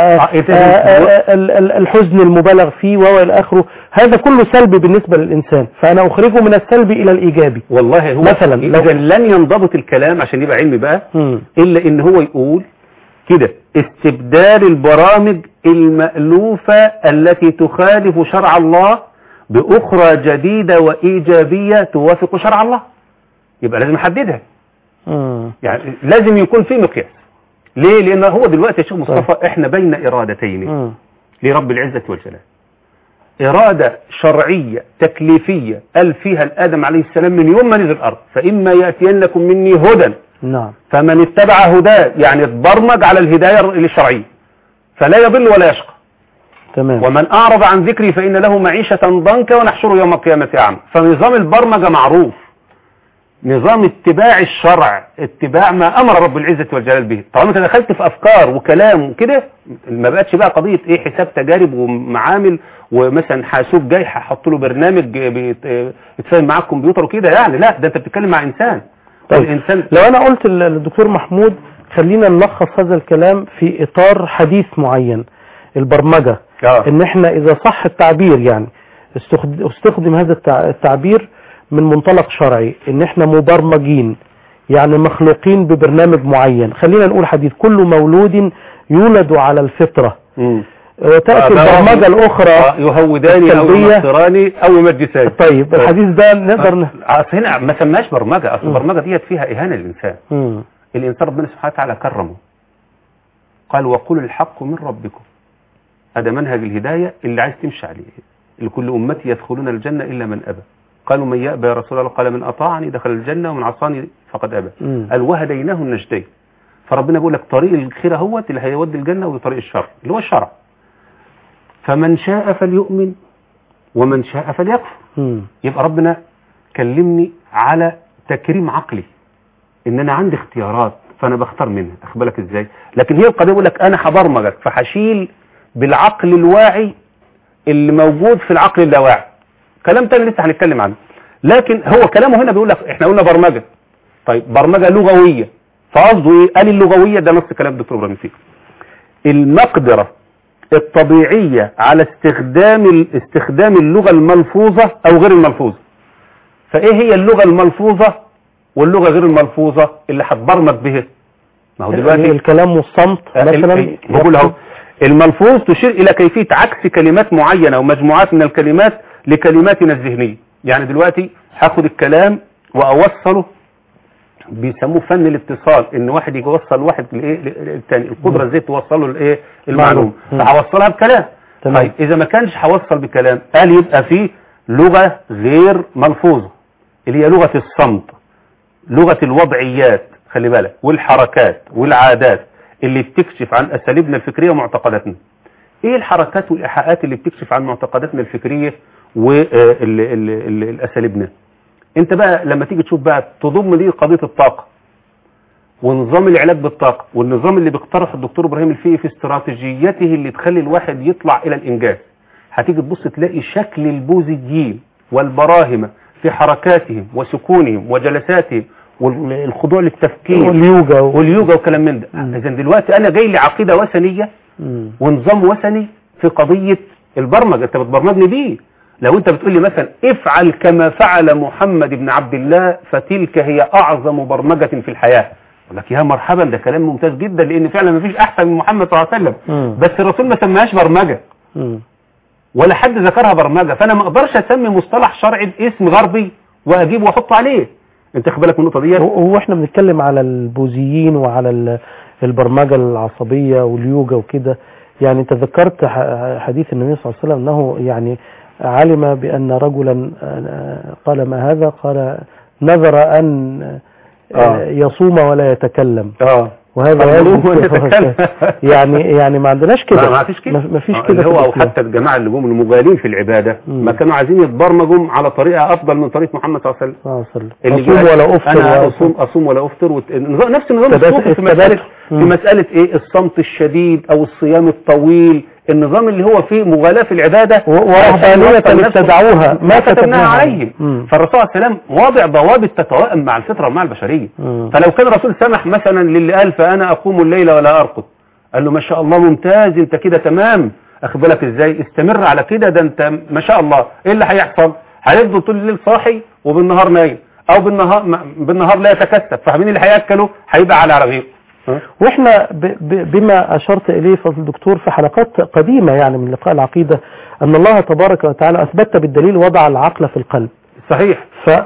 والحزن المبالغ فيه والى اخره هذا كله سلبي بالنسبه للانسان فانا اخرجه من السلبي الى الايجابي والله هو مثلاً لو- اذا لن ينضبط الكلام عشان يبقى علمي بقى مم. الا ان هو يقول كده استبدال البرامج المألوفة التي تخالف شرع الله بأخرى جديدة وإيجابية توافق شرع الله يبقى لازم نحددها مم. يعني لازم يكون في مقياس ليه لأن هو دلوقتي يا شيخ مصطفى احنا بين إرادتين مم. لرب العزة والجلال إرادة شرعية تكليفية قال فيها الآدم عليه السلام من يوم ما نزل الأرض فإما يأتينكم مني هدى نعم فمن اتبع هداه يعني اتبرمج على الهداية الشرعية فلا يضل ولا يشقى تمام ومن أعرض عن ذكري فإن له معيشة ضنكا ونحشره يوم القيامة أعمى فنظام البرمجة معروف نظام اتباع الشرع اتباع ما أمر رب العزة والجلال به طالما انت دخلت في أفكار وكلام وكده ما بقتش بقى قضية ايه حساب تجارب ومعامل ومثلا حاسوب جاي هحط له برنامج بيت- يتفاهم معاه الكمبيوتر وكده يعني لا ده انت بتتكلم مع إنسان طيب والإنسان لو انا قلت لل- للدكتور محمود خلينا نلخص هذا الكلام في اطار حديث معين البرمجة آه. ان احنا اذا صح التعبير يعني استخد- استخدم هذا التع- التعبير من منطلق شرعي ان احنا مبرمجين يعني مخلوقين ببرنامج معين خلينا نقول حديث كل مولود يولد على الفطرة وتأتي آه، البرمجة آه، الأخرى يهوداني او السلبية. ينصراني او يمجساني طيب الحديث ده نقدر ن... اصل هنا ما سماش برمجه اصل البرمجه ديت فيها اهانه للانسان مم. الانسان ربنا سبحانه وتعالى كرمه قال وقل الحق من ربكم هذا منهج الهدايه اللي عايز تمشي عليه لكل امتي يدخلون الجنه الا من ابى قالوا من يأبى يا رسول الله قال من اطاعني دخل الجنه ومن عصاني فقد ابى مم. قال وهديناه النجدين فربنا بيقول لك طريق الخير اهوت اللي هيودي الجنه وطريق الشر اللي هو الشرع فمن شاء فليؤمن ومن شاء فليكفر مم. يبقى ربنا كلمني على تكريم عقلي ان انا عندي اختيارات فانا بختار منها اخد بالك ازاي لكن هي القضيه يقول لك انا هبرمجك فهشيل بالعقل الواعي اللي موجود في العقل اللاواعي كلام تاني لسه هنتكلم عنه لكن هو كلامه هنا بيقول لك احنا قلنا برمجه طيب برمجه لغويه فقصده ايه قال اللغويه ده نص كلام الدكتور ابراهيم فيه المقدره الطبيعيه على استخدام ال- استخدام اللغه الملفوظه او غير الملفوظه فايه هي اللغه الملفوظه واللغه غير الملفوظه اللي هتبرمج بها ما هو دلوقتي الكلام والصمت مثلا ال- ال- بقول اهو الملفوظ تشير الى كيفيه عكس كلمات معينه او مجموعات من الكلمات لكلماتنا الذهنيه يعني دلوقتي هاخد الكلام واوصله بيسموه فن الاتصال ان واحد يجي يوصل واحد لايه للتاني القدره ازاي توصله لايه المعلومه مم. فهوصلها بكلام تمام. طيب اذا ما كانش هوصل بكلام قال يبقى في لغه غير ملفوظه اللي هي لغه الصمت لغه الوضعيات خلي بالك والحركات والعادات اللي بتكشف عن اساليبنا الفكريه ومعتقداتنا ايه الحركات والايحاءات اللي بتكشف عن معتقداتنا الفكريه والاساليبنا انت بقى لما تيجي تشوف بقى تضم دي قضيه الطاقه ونظام العلاج بالطاقه والنظام اللي بيقترحه الدكتور ابراهيم الفقي في استراتيجيته اللي تخلي الواحد يطلع الى الانجاز هتيجي تبص تلاقي شكل البوذيين والبراهمه في حركاتهم وسكونهم وجلساتهم والخضوع للتفكير واليوجا و... واليوجا وكلام من ده مم. اذا دلوقتي انا جاي لي عقيده وثنيه مم. ونظام وثني في قضية البرمجة انت بتبرمجني بيه لو انت بتقول لي مثلا افعل كما فعل محمد بن عبد الله فتلك هي اعظم برمجة في الحياة اقول لك يا مرحبا ده كلام ممتاز جدا لان فعلا ما فيش احسن من محمد صلى الله عليه وسلم مم. بس الرسول ما سماهاش برمجة مم. ولا حد ذكرها برمجة فانا ما اقدرش اسمي مصطلح شرعي باسم غربي واجيبه واحطه عليه انت خد بالك من النقطة ديت هو احنا بنتكلم على البوذيين وعلى ال- البرمجة العصبية واليوجا وكده يعني انت ذكرت ح- حديث النبي صلى الله عليه وسلم انه يعني علم بان رجلا آه، قال ما هذا قال نذر ان آه، آه. يصوم ولا يتكلم اه وهذا صلوا واجب ونتكلم. يعني يعني ما عندناش كده ما ما فيش كده ما ما فيش آه، كده اللي في هو او الإسلام. حتى الجماعه اللي جم المغالين في العباده مم. ما كانوا عايزين يتبرمجوا على طريقه افضل من طريقه محمد صلى الله عليه وسلم صلى الله عليه وسلم اللي اصوم جاي- ولا افطر انا ولا اصوم اصوم ولا افطر وت... النظام- نفس النظام التبات- الصوفي في مساله التبات- في مم. مساله ايه الصمت الشديد او الصيام الطويل النظام اللي هو فيه مغالاه في العباده و- ورهبانية عشان يوصل نفسه- ابتدعوها ما ما كتبناها كتبناها عليهم. عليهم مم. فالرسول عليه السلام واضع ضوابط تتوائم مع الفطره ومع البشريه مم. فلو كان الرسول سمح مثلا للي قال فانا اقوم الليل ولا ارقد قال له ما شاء الله ممتاز انت كده تمام اخد بالك ازاي استمر على كده ده انت ما شاء الله ايه اللي هيحصل هيفضل طول الليل صاحي وبالنهار نايم او بالنهار ما- بالنهار لا يتكسب فاهمين اللي هياكله هيبقى على رغيف ها؟ واحنا ب ب بما اشرت اليه فضل الدكتور في حلقات قديمة يعني من لقاء العقيدة ان الله تبارك وتعالى اثبت بالدليل وضع العقل في القلب صحيح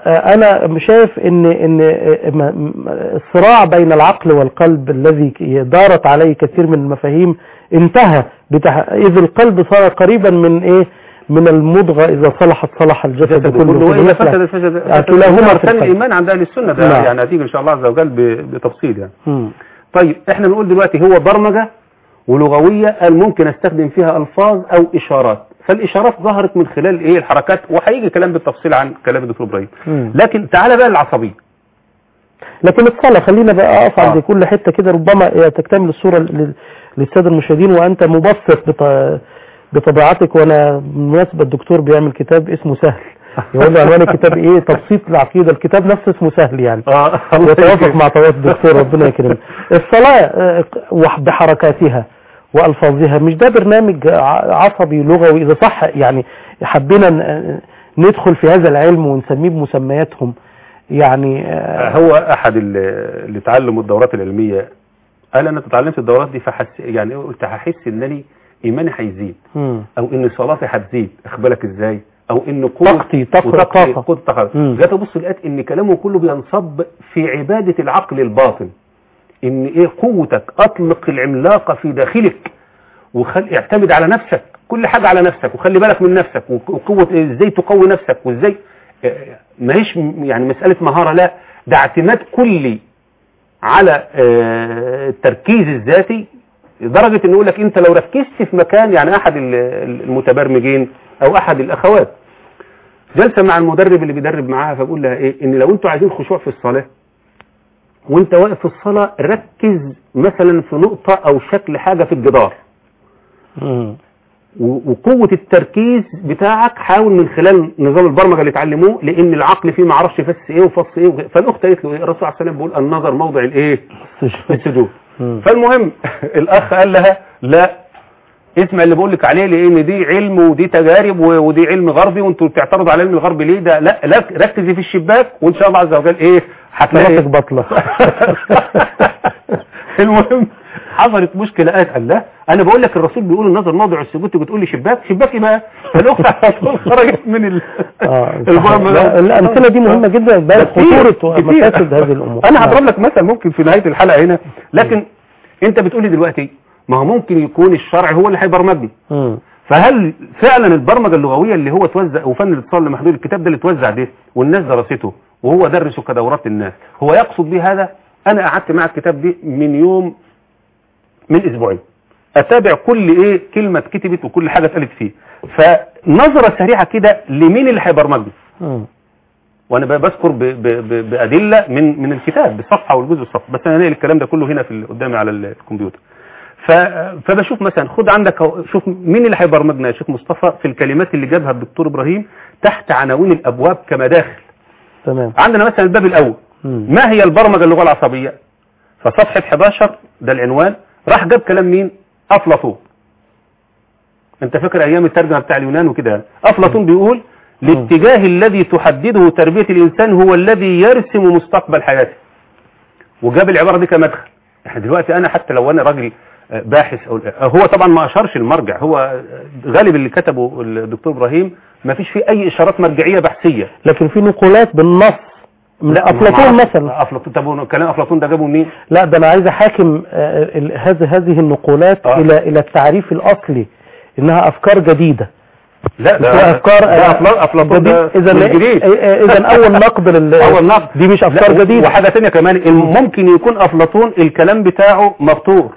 فانا شايف ان ان م- م- الصراع بين العقل والقلب الذي دارت عليه كثير من المفاهيم انتهى بتح... اذ القلب صار قريبا من ايه من المضغة اذا صلحت صلح الجسد جسد كله كله واذا فسد- فسد فسد يعني فسد كلاهما في اركان القلب. الايمان عند اهل السنه ده نعم. يعني هتيجي ان شاء الله عز وجل ب- بتفصيل يعني مم. طيب احنا بنقول دلوقتي هو برمجة ولغوية قال ممكن استخدم فيها الفاظ او اشارات فالاشارات ظهرت من خلال ايه الحركات وهيجي كلام بالتفصيل عن كلام الدكتور ابراهيم مم. لكن تعالى بقى للعصبية لكن الصلاة خلينا بقى اقف عند آه. كل حتة كده ربما تكتمل الصورة لل- للسادة المشاهدين وانت مبسط بط- بطبيعتك وانا بالمناسبة الدكتور بيعمل كتاب اسمه سهل يقول له عنوان الكتاب ايه تبسيط العقيدة الكتاب نفسه اسمه سهل يعني اه يتوافق مع طبيعة الدكتور ربنا يكرمه الصلاة آه، وح- بحركاتها وألفاظها مش ده برنامج ع- عصبي لغوي إذا صح يعني حبينا ن- ندخل في هذا العلم ونسميه بمسمياتهم يعني آه، هو احد ال- اللي اتعلموا الدورات العلميه قال انا اتعلمت الدورات دي فحس يعني قلت هحس انني ايماني هيزيد مم. او ان صلاتي هتزيد اخبالك ازاي او ان قوه طاقتي طاقة وطاقتي طاقة قوه طاقه مم. جيت ابص لقيت ان كلامه كله بينصب في عباده العقل الباطن ان ايه قوتك اطلق العملاقه في داخلك وخل اعتمد على نفسك كل حاجه على نفسك وخلي بالك من نفسك وك- وقوه ازاي تقوي نفسك وازاي آه، ما هيش م- يعني مساله مهاره لا ده اعتماد كلي على آه، التركيز الذاتي لدرجه انه يقول لك انت لو ركزت في مكان يعني احد ال- ال- المتبرمجين او احد الاخوات جلسه مع المدرب اللي بيدرب معاها فبقول لها ايه ان لو انتوا عايزين خشوع في الصلاه وانت واقف في الصلاه ركز مثلا في نقطه او شكل حاجه في الجدار مم. و- وقوة التركيز بتاعك حاول من خلال نظام البرمجة اللي اتعلموه لان العقل فيه ما عرفش فس ايه وفص ايه وغ- فالاخت قالت له ايه الرسول عليه السلام بيقول النظر موضع الايه السجود مم. فالمهم الاخ قال لها لا اسمع اللي بقول لك عليه لان دي علم ودي تجارب و- ودي علم غربي وانتوا بتعترضوا على العلم الغربي ليه ده لا لا ركزي في الشباك وان شاء الله عز وجل ايه هتلاقي صلاتك بطلة المهم حصلت مشكله قالت قال لا انا بقول لك الرسول بيقول النظر موضع السجود انت بتقول لي شباك شباك ايه بقى فالاخت على طول خرجت من ال... اه البرمجة. لا، الامثله دي مهمه جدا بقى كتير، خطوره كتير. ومفاسد هذه الامور انا نعم. هضرب لك مثل ممكن في نهايه الحلقه هنا لكن انت بتقولي دلوقتي ما هو ممكن يكون الشرع هو اللي هيبرمجني مم. فهل فعلا البرمجه اللغويه اللي هو توزع وفن الاتصال لمحدود الكتاب ده اللي توزع ده والناس درسته وهو درسه كدورات الناس هو يقصد به هذا انا قعدت مع الكتاب ده من يوم من اسبوعين اتابع كل ايه كلمه اتكتبت وكل حاجه اتقالت فيه فنظره سريعه كده لمين اللي هيبرمجني مم. وانا ب- بذكر ب- ب- ب- بادله من من الكتاب بالصفحه والجزء الصفحه بس انا ناقل الكلام ده كله هنا في ال- قدامي على الكمبيوتر ف- فبشوف مثلا خد عندك أهو، شوف مين اللي هيبرمجنا يا شيخ مصطفى في الكلمات اللي جابها الدكتور ابراهيم تحت عناوين الابواب كمداخل تمام عندنا مثلا الباب الاول مم. ما هي البرمجه اللغه العصبيه فصفحه 11 ده العنوان راح جاب كلام مين افلاطون انت فاكر ايام الترجمه بتاع اليونان وكده يعني. افلاطون بيقول الاتجاه الذي تحدده تربيه الانسان هو الذي يرسم مستقبل حياته وجاب العباره دي كمدخل احنا دلوقتي انا حتى لو انا راجل آه، باحث او آه، هو طبعا ما اشارش المرجع هو آه، غالب اللي كتبه الدكتور ابراهيم ما فيش فيه اي اشارات مرجعيه بحثيه لكن في نقولات بالنص من افلاطون ما- مثلا افلاطون طب هو كلام افلاطون ده جابه منين لا ده انا عايز احاكم آه، ال- هذه هذه النقولات آه. الى الى التعريف الاصلي انها افكار جديده لا ده افكار ده أفلا- افلاطون ده اذا مش جديد اذا اول نقد لل اول نقد دي مش افكار لا، جديده وحاجه ثانيه كمان الم- ممكن يكون افلاطون الكلام بتاعه مفطور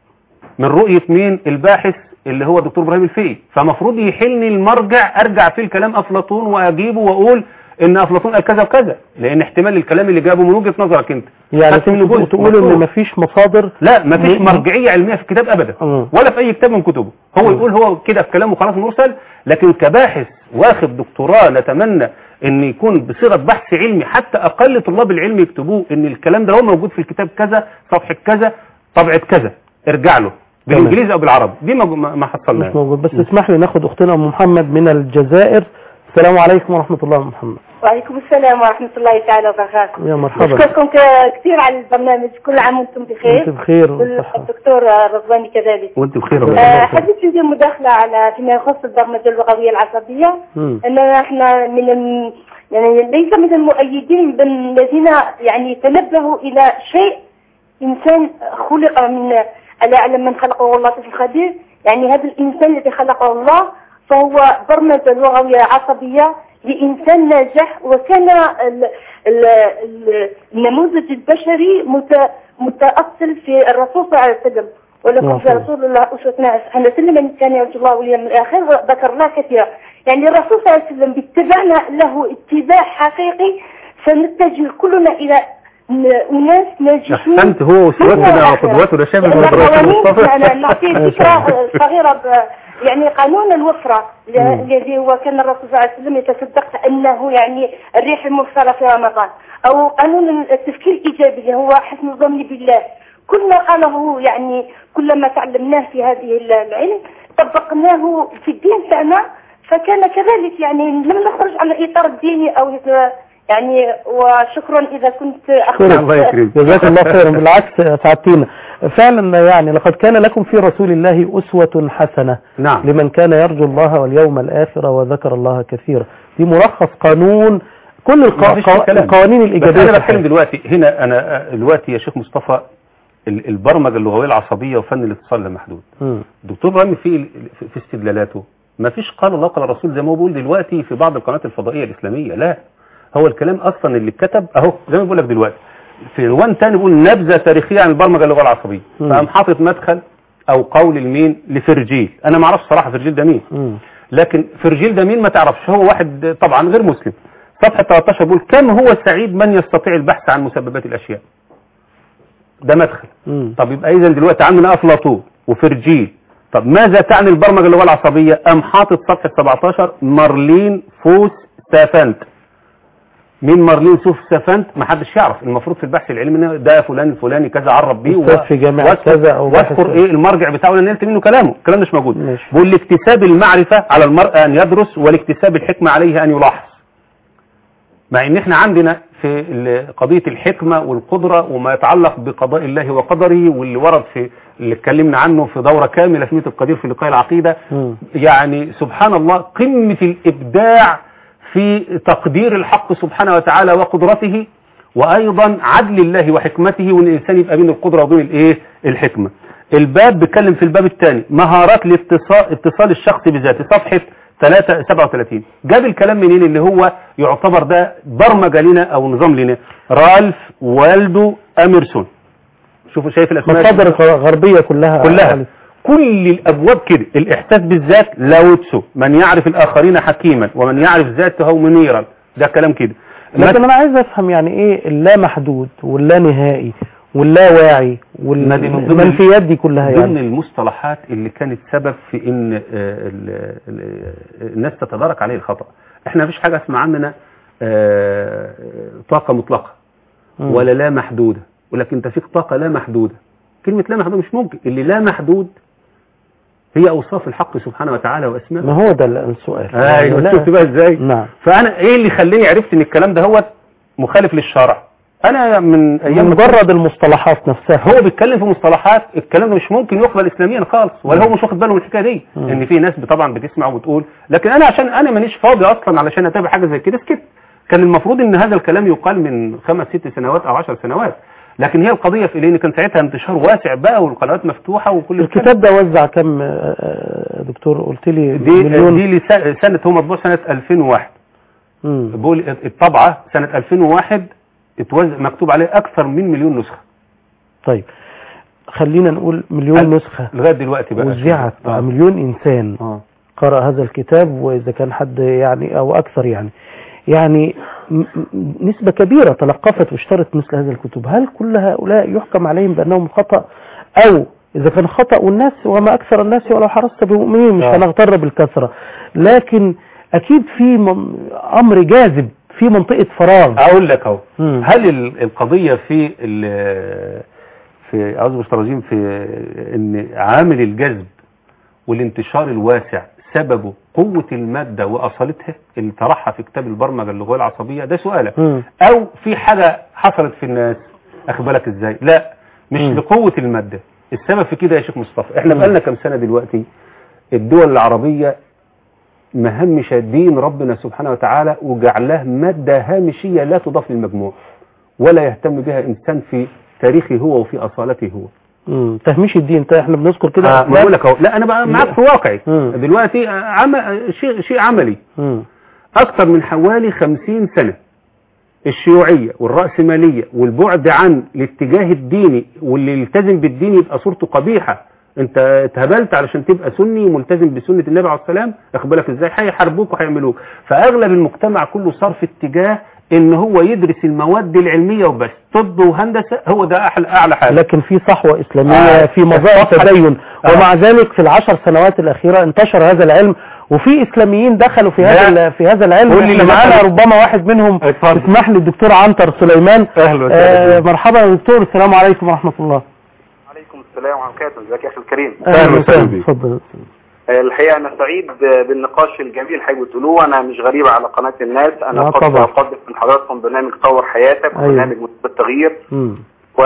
من رؤيه مين الباحث اللي هو الدكتور ابراهيم الفقي فمفروض يحلني المرجع ارجع فيه الكلام افلاطون واجيبه واقول ان افلاطون قال كذا وكذا لان احتمال الكلام اللي جابه من وجهه نظرك انت يعني خدت منه جزء تقول ان مفطور. مفيش مصادر لا مفيش م- مرجعيه علميه في الكتاب ابدا مم. ولا في اي كتاب من كتبه هو يقول هو كده في كلامه خلاص مرسل لكن كباحث واخد دكتوراه نتمنى ان يكون بصيغه بحث علمي حتى اقل طلاب العلم يكتبوه ان الكلام ده هو موجود في الكتاب كذا صفحه كذا طبعه كذا ارجع له بالانجليزي او بالعربي دي ما ما ما حصلناش مش موجود بس اسمح لي ناخد اختنا ام محمد من الجزائر السلام عليكم ورحمه الله ام محمد وعليكم السلام ورحمة الله تعالى وبركاته يا مرحبا نشكركم ك- كثير على البرنامج كل عام وانتم انت بخير بخير والصحة. والدكتور رضواني كذلك وانت بخير الله الله آه، يبارك فيك. حبيت ندير مداخلة على فيما يخص البرمجة اللغوية العصبية مم. أننا احنا من الم... يعني ليس من المؤيدين بل الذين يعني تنبهوا إلى شيء إنسان خلق من ألا أعلم من خلقه الله في الخبير يعني هذا الإنسان الذي خلقه الله فهو برمجة لغوية عصبية لإنسان ناجح وكان ال... ال... ال... النموذج البشري مت... متأصل في الرسول صلى الله عليه وسلم ولكم في نعم. رسول الله أسوتنا حسنة وسلم من كان يرجو الله واليوم الآخر ذكر الله كثيرا يعني الرسول صلى الله عليه وسلم باتباعنا له اتباع حقيقي سنتجه كلنا إلى ن- أناس ناجحين احسنت هو وسوتنا وقدوتنا شايف يعني المدرسة قوانين مصطفى أنا نعطي فكرة صغيرة ب- يعني قانون الوفرة ل- الذي هو كان الرسول صلى الله عليه وسلم يتصدق أنه يعني الريح المرسلة في رمضان أو قانون التفكير الإيجابي اللي هو حسن الظن بالله كل ما قاله يعني كل ما تعلمناه في هذه ال- العلم طبقناه في الدين تاعنا فكان كذلك يعني لم نخرج عن الإطار الديني أو يعني وشكرا إذا كنت شكرا. الله يكرمك. جزاك الله خيرا بالعكس سعدتينا فعلا يعني لقد كان لكم في رسول الله أسوة حسنة نعم لمن كان يرجو الله واليوم الآخر وذكر الله كثيرا دي ملخص قانون كل الق... مفيش فيه كلام. القوانين بس الإيجابية انا في بتكلم الحياة. دلوقتي هنا انا آه، دلوقتي يا شيخ مصطفى ال- البرمجه اللغويه العصبيه وفن الاتصال لا محدود مم. دكتور رامي في في- في استدلالاته ما فيش قال الله قال الرسول زي ما هو بيقول دلوقتي في بعض القنوات الفضائيه الاسلاميه لا هو الكلام اصلا اللي اتكتب اهو زي ما بقول لك دلوقتي في عنوان تاني بيقول نبذه تاريخيه عن البرمجه اللغويه العصبيه مم. فقام حاطط مدخل او قول المين لفرجيل انا ما اعرفش صراحه فرجيل ده مين مم. لكن فرجيل ده مين ما تعرفش هو واحد طبعا غير مسلم صفحة 13 بيقول كم هو سعيد من يستطيع البحث عن مسببات الأشياء ده مدخل مم. طب يبقى إذا دلوقتي عندنا أفلاطون وفرجيل طب ماذا تعني البرمجة اللغوية العصبية أم حاطط صفحة 17 مارلين فوس سافنت مين مارلين فوس سافنت ما حدش يعرف المفروض في البحث العلمي إن ده فلان الفلاني كذا عرب بيه أستاذ في جامعة وأذكر- كذا أو باحث واذكر كذا. ايه المرجع بتاعه لان نلت منه كلامه الكلام ده مش موجود ماشي. بيقول لاكتساب المعرفة على المرء أن يدرس ولاكتساب الحكمة عليه أن يلاحظ مع ان احنا عندنا في ال- قضية الحكمة والقدرة وما يتعلق بقضاء الله وقدره واللي ورد في اللي اتكلمنا عنه في دورة كاملة في ميت القدير في لقاء العقيدة مم. يعني سبحان الله قمة الإبداع في تقدير الحق سبحانه وتعالى وقدرته وأيضا عدل الله وحكمته وأن الإنسان يبقى بين القدرة وبين الإيه الحكمة الباب بيتكلم في الباب الثاني مهارات الاتصال اتصال الشخص بذاته صفحة 3 37 جاب الكلام منين اللي هو يعتبر ده برمجة لنا أو نظام لنا رالف والدو أميرسون شوفوا شايف الأسماء مصادر غربية كلها كلها كل الابواب كده الاحساس بالذات لاوتسو من يعرف الاخرين حكيما ومن يعرف ذاته منيرا ده كلام كده لكن انا عايز افهم يعني ايه اللا محدود واللا نهائي واللا واعي ما دي من ضمن- والمنفيات دي كلها ضمن يعني المصطلحات اللي كانت سبب في ان آه، ال- ال- الناس تتدارك عليه الخطا احنا مفيش حاجه اسمها عندنا آه، طاقه مطلقه مم. ولا لا محدوده ولكن انت فيك طاقه لا محدوده كلمه لا محدوده مش ممكن اللي لا محدود هي اوصاف الحق سبحانه وتعالى واسمائه ما هو ده السؤال ايوه لا. شفت بقى ازاي نعم فانا ايه اللي خلاني عرفت ان الكلام ده هو مخالف للشرع انا من ايام مجرد المصطلحات نفسها هو بيتكلم في مصطلحات الكلام ده مش ممكن يقبل اسلاميا خالص ولا هو مش واخد باله من الحكايه دي مم. ان في ناس طبعا بتسمع وبتقول لكن انا عشان انا مانيش فاضي اصلا علشان اتابع حاجه زي كده سكت كان المفروض ان هذا الكلام يقال من خمس ست سنوات او عشر سنوات لكن هي القضيه في ايه ان كان ساعتها انتشار واسع بقى والقنوات مفتوحه وكل الكلام الكتاب ده وزع كم آه، آه، دكتور قلت لي دي مليون دي لس- سنه هو مطبوع سنه 2001 مم. بقول الطبعه سنه 2001 اتوزع مكتوب عليه اكثر من مليون نسخه طيب خلينا نقول مليون هل- نسخة لغايه دلوقتي بقى وزعت آه. مليون إنسان اه قرأ هذا الكتاب وإذا كان حد يعني أو أكثر يعني يعني م- م- نسبة كبيرة تلقفت واشترت مثل هذه الكتب هل كل هؤلاء يحكم عليهم بأنهم خطأ أو إذا كان خطأ والناس وما أكثر الناس ولو حرصت بمؤمنين مش آه. هنغتر بالكثرة لكن أكيد في من- أمر جاذب في منطقة فراغ اقول لك اهو مم. هل ال- القضيه في ال- في اعوذ بالله الرجيم في ان عامل الجذب والانتشار الواسع سببه قوة المادة وأصالتها اللي طرحها في كتاب البرمجة اللغوية العصبية ده سؤالك مم. أو في حاجة حصلت في الناس أخد بالك إزاي لا مش مم. لقوة المادة السبب في كده يا شيخ مصطفى احنا مم. بقالنا كم سنة دلوقتي الدول العربية مهمشة دين ربنا سبحانه وتعالى وجعلها مادة هامشية لا تضاف للمجموع ولا يهتم بها إنسان في تاريخه هو وفي أصالته هو مم. تهميش الدين انت احنا بنذكر كده آه، ما أفلام. بقول لك اهو لا انا بقى معاك في واقعي مم. دلوقتي آه، عم... آه، شيء شيء عملي مم. اكثر من حوالي خمسين سنة الشيوعية والرأسمالية والبعد عن الاتجاه الديني واللي يلتزم بالدين يبقى صورته قبيحة انت اتهبلت علشان تبقى سني وملتزم بسنة النبي عليه السلام اخد بالك ازاي هيحاربوك وهيعملوك فاغلب المجتمع كله صار في اتجاه ان هو يدرس المواد العلمية وبس طب وهندسة هو ده احلى اعلى حاجة لكن في صحوة إسلامية آه. في مظاهر صفحة- تدين آه. ومع ذلك في العشر سنوات الأخيرة انتشر هذا العلم وفي إسلاميين دخلوا في هذا لا. ال- في هذا العلم قول لي احنا اللي معانا دخل. ربما واحد منهم اتفضل. اسمح لي الدكتور عنتر سليمان أهلا وسهلا آه بك. مرحبا يا دكتور السلام عليكم ورحمة الله عليكم السلام ورحمة الله ازيك يا اخي الكريم أهلا وسهلا بك. اتفضل آه، الحقيقة أنا سعيد آه، بالنقاش الجميل حضرتك بتقولوه أنا مش غريب على قناة الناس أنا آه، قد طبعا. أقدم من حضراتكم برنامج طور حياتك أيوة. وبرنامج مستوى التغيير مم.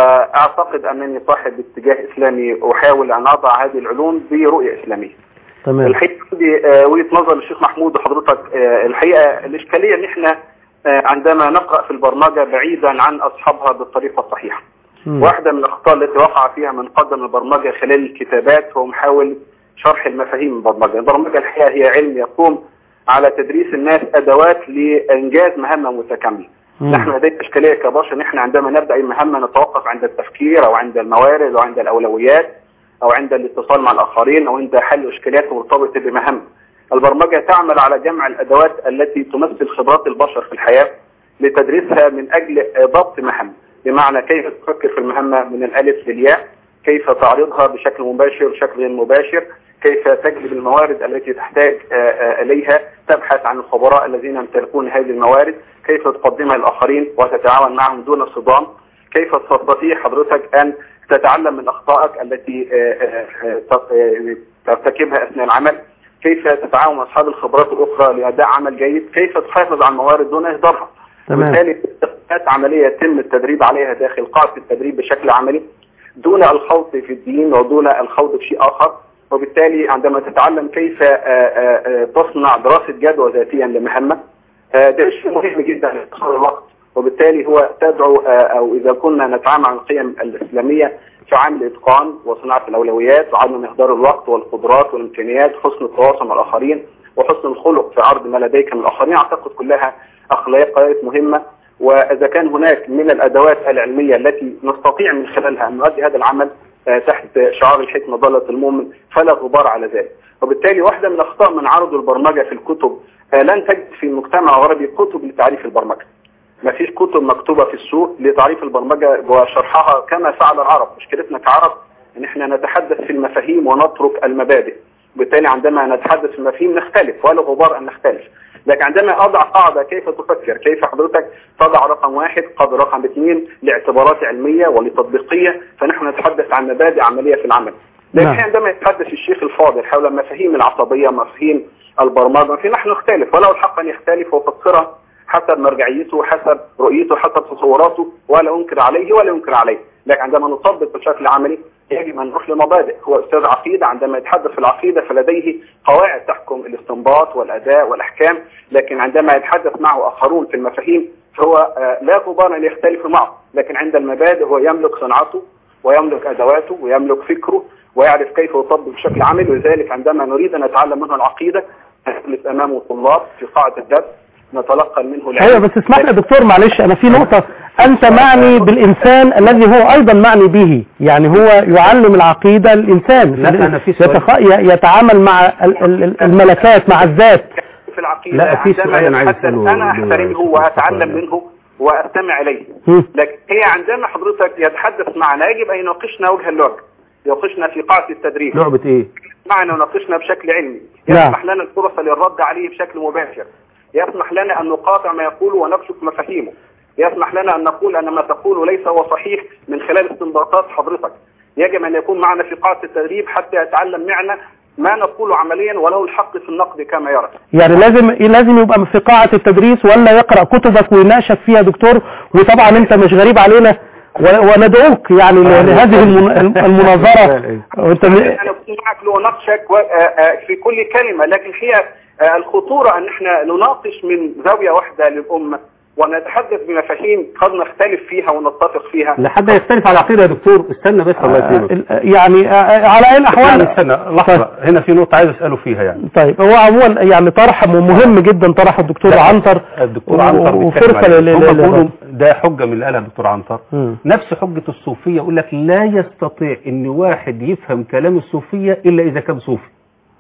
وأعتقد أنني صاحب اتجاه إسلامي أحاول أن أضع هذه العلوم برؤية إسلامية تمام الحقيقة عندي آه، وجهة نظر للشيخ محمود وحضرتك آه، الحقيقة الإشكالية إن إحنا آه، عندما نقرأ في البرمجة بعيدا عن أصحابها بالطريقة الصحيحة مم. واحدة من الأخطاء التي وقع فيها من قدم البرمجة خلال الكتابات هو محاول شرح المفاهيم البرمجة البرمجة الحقيقة هي علم يقوم على تدريس الناس أدوات لإنجاز مهمة متكاملة مم. نحن لدينا إشكالية كبشر نحن عندما نبدأ أي مهمة نتوقف عند التفكير أو عند الموارد أو عند الأولويات أو عند الاتصال مع الآخرين أو عند حل إشكاليات مرتبطة بمهمة البرمجة تعمل على جمع الأدوات التي تمثل خبرات البشر في الحياة لتدريسها من أجل ضبط مهمة بمعنى كيف تفكر في المهمة من الألف للياء كيف تعرضها بشكل مباشر وشكل غير مباشر كيف تجلب الموارد التي تحتاج آه، آه، إليها تبحث عن الخبراء الذين يمتلكون هذه الموارد كيف تقدمها للآخرين وتتعاون معهم دون صدام كيف تستطيع حضرتك أن تتعلم من أخطائك التي آه، آه، آه، ت- آه، ترتكبها أثناء العمل كيف تتعاون مع أصحاب الخبرات الأخرى لأداء عمل جيد كيف تحافظ على الموارد دون إهدارها تمام. وبالتالي تقنيات عملية يتم التدريب عليها داخل قاعة التدريب بشكل عملي دون الخوض في الدين ودون الخوض في شيء آخر وبالتالي عندما تتعلم كيف آه، آه، آه، تصنع دراسة جدوى ذاتيا لمهمة آه، ده شيء مهم جدا لاختصار الوقت وبالتالي هو تدعو آه، او اذا كنا نتعامل عن القيم الاسلاميه في عامل الاتقان وصناعه الاولويات وعدم اهدار الوقت والقدرات والامكانيات حسن التواصل مع الاخرين وحسن الخلق في عرض ما لديك من الاخرين اعتقد كلها اخلاقيات مهمه واذا كان هناك من الادوات العلميه التي نستطيع من خلالها ان نؤدي هذا العمل آه، تحت شعار الحكمه ضاله المؤمن فلا غبار على ذلك وبالتالي واحده من اخطاء من عرضوا البرمجه في الكتب آه، لن تجد في المجتمع العربي كتب لتعريف البرمجه ما فيش كتب مكتوبة في السوق لتعريف البرمجة وشرحها كما فعل العرب مشكلتنا كعرب ان احنا نتحدث في المفاهيم ونترك المبادئ بالتالي عندما نتحدث في المفاهيم نختلف ولا غبار ان نختلف لكن عندما اضع قاعدة كيف تفكر كيف حضرتك تضع رقم واحد قبل رقم اثنين لاعتبارات علمية ولتطبيقية فنحن نتحدث عن مبادئ عملية في العمل لكن نعم. عندما يتحدث الشيخ الفاضل حول مفاهيم العصبية مفاهيم البرمجة في نحن نختلف وله الحق ان يختلف ويفسرها حسب مرجعيته حسب رؤيته حسب تصوراته ولا انكر عليه ولا ينكر عليه لكن عندما نطبق بشكل عملي يجب ان نروح لمبادئ هو استاذ عقيده عندما يتحدث في العقيده فلديه قواعد تحكم الاستنباط والاداء والاحكام لكن عندما يتحدث معه اخرون في المفاهيم فهو آه، لا غبار ان يختلف معه لكن عند المبادئ هو يملك صنعته ويملك ادواته ويملك فكره ويعرف كيف يطبق بشكل عملي ولذلك عندما نريد ان نتعلم منه العقيده نجلس امامه طلاب في قاعه الدرس نتلقى منه العلم ايوه بس اسمح لي يا دكتور معلش انا في نقطة انت معني بالانسان الذي هو ايضا معني به يعني هو يعلم العقيدة الانسان لا، أنا في سؤال. يتخ... ي- يتعامل مع ال- ال- ال- الملكات مع الذات في العقيدة لا، في عندما سؤال أنا عايز يتحدث أسأله أنا أحترمه ل- وأتعلم منه وأستمع إليه مم. لكن هي عندما حضرتك يتحدث معنا يجب أن يناقشنا وجها لوجه يناقشنا في قاعة التدريب لعبة ايه معنا وناقشنا بشكل علمي نعم. يسمح لنا الفرصة للرد عليه بشكل مباشر يسمح لنا أن نقاطع ما يقول ونكشف مفاهيمه يسمح لنا أن نقول أن ما تقوله ليس هو صحيح من خلال استنباطات حضرتك يجب أن يكون معنا في قاعة التدريب حتى يتعلم معنا ما نقوله عمليا وله الحق في النقد كما يرى يعني لازم لازم يبقى في قاعة التدريس ولا يقرأ كتبك ويناقشك فيها دكتور وطبعا انت مش غريب علينا و- وندعوك يعني ل- لهذه المن- المناظرة وانت م- انا كنت معك لاناقشك و- آه، آه، في كل كلمه لكن هي آه، الخطوره ان احنا نناقش من زاويه واحده للامه ونتحدث بمفاهيم قد نختلف فيها ونتفق فيها لحد يختلف على العقيدة يا دكتور استنى بس الله يكرمك آه، يعني آه، على اي يعني الاحوال استنى لحظة هنا في نقطة عايز اسأله فيها يعني طيب هو عموما يعني طرح مهم جدا طرح الدكتور لا، عنتر الدكتور و- عنتر بيتكلم وفرصة عليه. لل- هم لل- بيقولوا ده حجة من اللي قالها الدكتور عنتر مم. نفس حجة الصوفية يقول لك لا يستطيع ان واحد يفهم كلام الصوفية الا اذا كان صوفي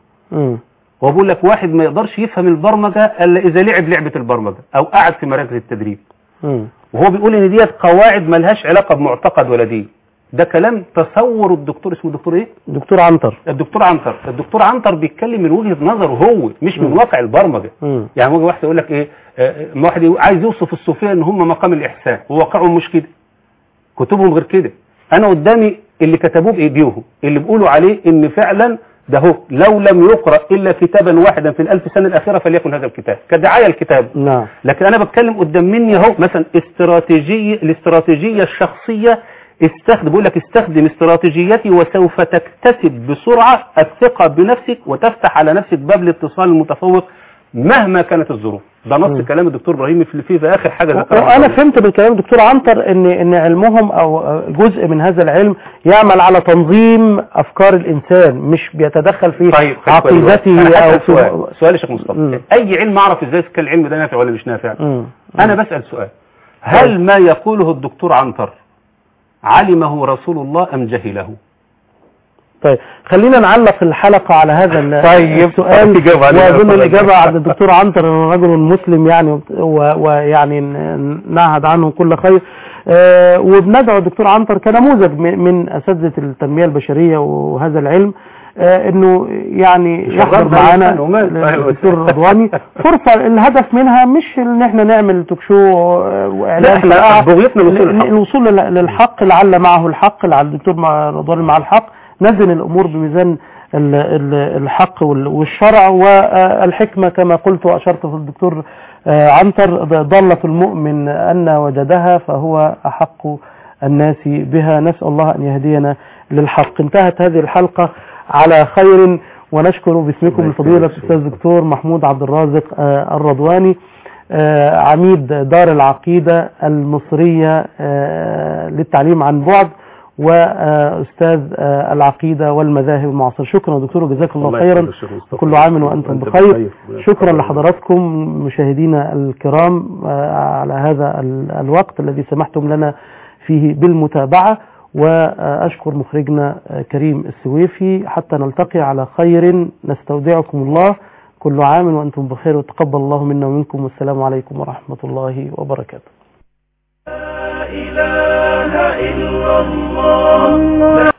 مم. هو بيقول لك واحد ما يقدرش يفهم البرمجة الا اذا لعب لعبة البرمجة او قعد في مراكز التدريب مم. وهو بيقول ان ديت قواعد ملهاش علاقة بمعتقد ولا دين ده كلام تصور الدكتور اسمه دكتور ايه دكتور عنتر الدكتور عنتر الدكتور عنتر بيتكلم من وجهة نظره هو مش من واقع البرمجة مم. يعني هو واحد يقول لك ايه آه، آه، واحد يقول- عايز يوصف الصوفيه ان هم مقام الاحسان وواقعهم مش كده كتبهم غير كده انا قدامي اللي كتبوه بايديهم اللي بيقولوا عليه ان فعلا ده هو لو لم يقرأ إلا كتابا واحدا في الألف سنة الأخيرة فليكن هذا الكتاب كدعاية الكتاب نعم لكن أنا بتكلم قدام مني أهو مثلا استراتيجية الاستراتيجية الشخصية استخدم بقول لك استخدم استراتيجيتي وسوف تكتسب بسرعة الثقة بنفسك وتفتح على نفسك باب الاتصال المتفوق مهما كانت الظروف ده نص مم. كلام الدكتور ابراهيم في في, في اخر حاجه ذكرها وانا فهمت من كلام الدكتور عنتر ان ان علمهم او جزء من هذا العلم يعمل على تنظيم افكار الانسان مش بيتدخل في طيب خليك كويس. أنا عقيدته هسأل او سؤال في سؤال يا شيخ مصطفى مم. اي علم اعرف ازاي كان العلم ده نافع ولا مش نافع مم. انا بسال سؤال هل ما يقوله الدكتور عنتر علمه رسول الله ام جهله طيب خلينا نعلق الحلقة على هذا ال- طيب. السؤال إجابة عليه. وأظن الإجابة عند الدكتور عنتر إنه رجل مسلم يعني و- ويعني ن- نعهد عنه كل خير آه، وبندعو الدكتور عنتر كنموذج من- من أساتذة التنمية البشرية وهذا العلم آه، انه يعني شغال يحضر بقى معانا يستنى ومال. الدكتور رضواني فرصة الهدف منها مش ان احنا نعمل توك شو آه، واعلان لا، احنا آه، بغيتنا الوصول للحق. الوصول لل- للحق لعل معه الحق لعل الدكتور مع- رضوان مع الحق نزل الامور بميزان ال- ال- الحق وال- والشرع والحكمة كما قلت واشرت في الدكتور آه، عنتر ضالة المؤمن ان وجدها فهو احق الناس بها نسأل الله ان يهدينا للحق انتهت هذه الحلقة على خير ونشكر باسمكم الله الفضيلة يكرمك. الأستاذ الدكتور محمود عبد الرازق آه، الرضواني آه، عميد دار العقيدة المصرية آه، للتعليم عن بعد وأستاذ آه، العقيدة والمذاهب المعاصرة شكرا دكتور وجزاك الله الله خيرا يكرمك الشيخ مصطفى. كل عام وأنتم وأنت بخير بخير. شكرا لحضراتكم مشاهدينا الكرام آه، على هذا ال- الوقت الذي سمحتم لنا فيه بالمتابعة وأشكر مخرجنا آه، كريم السويفي حتى نلتقي على خير نستودعكم الله كل عام وأنتم بخير وتقبل الله منا ومنكم والسلام عليكم ورحمة الله وبركاته لا إله إلا الله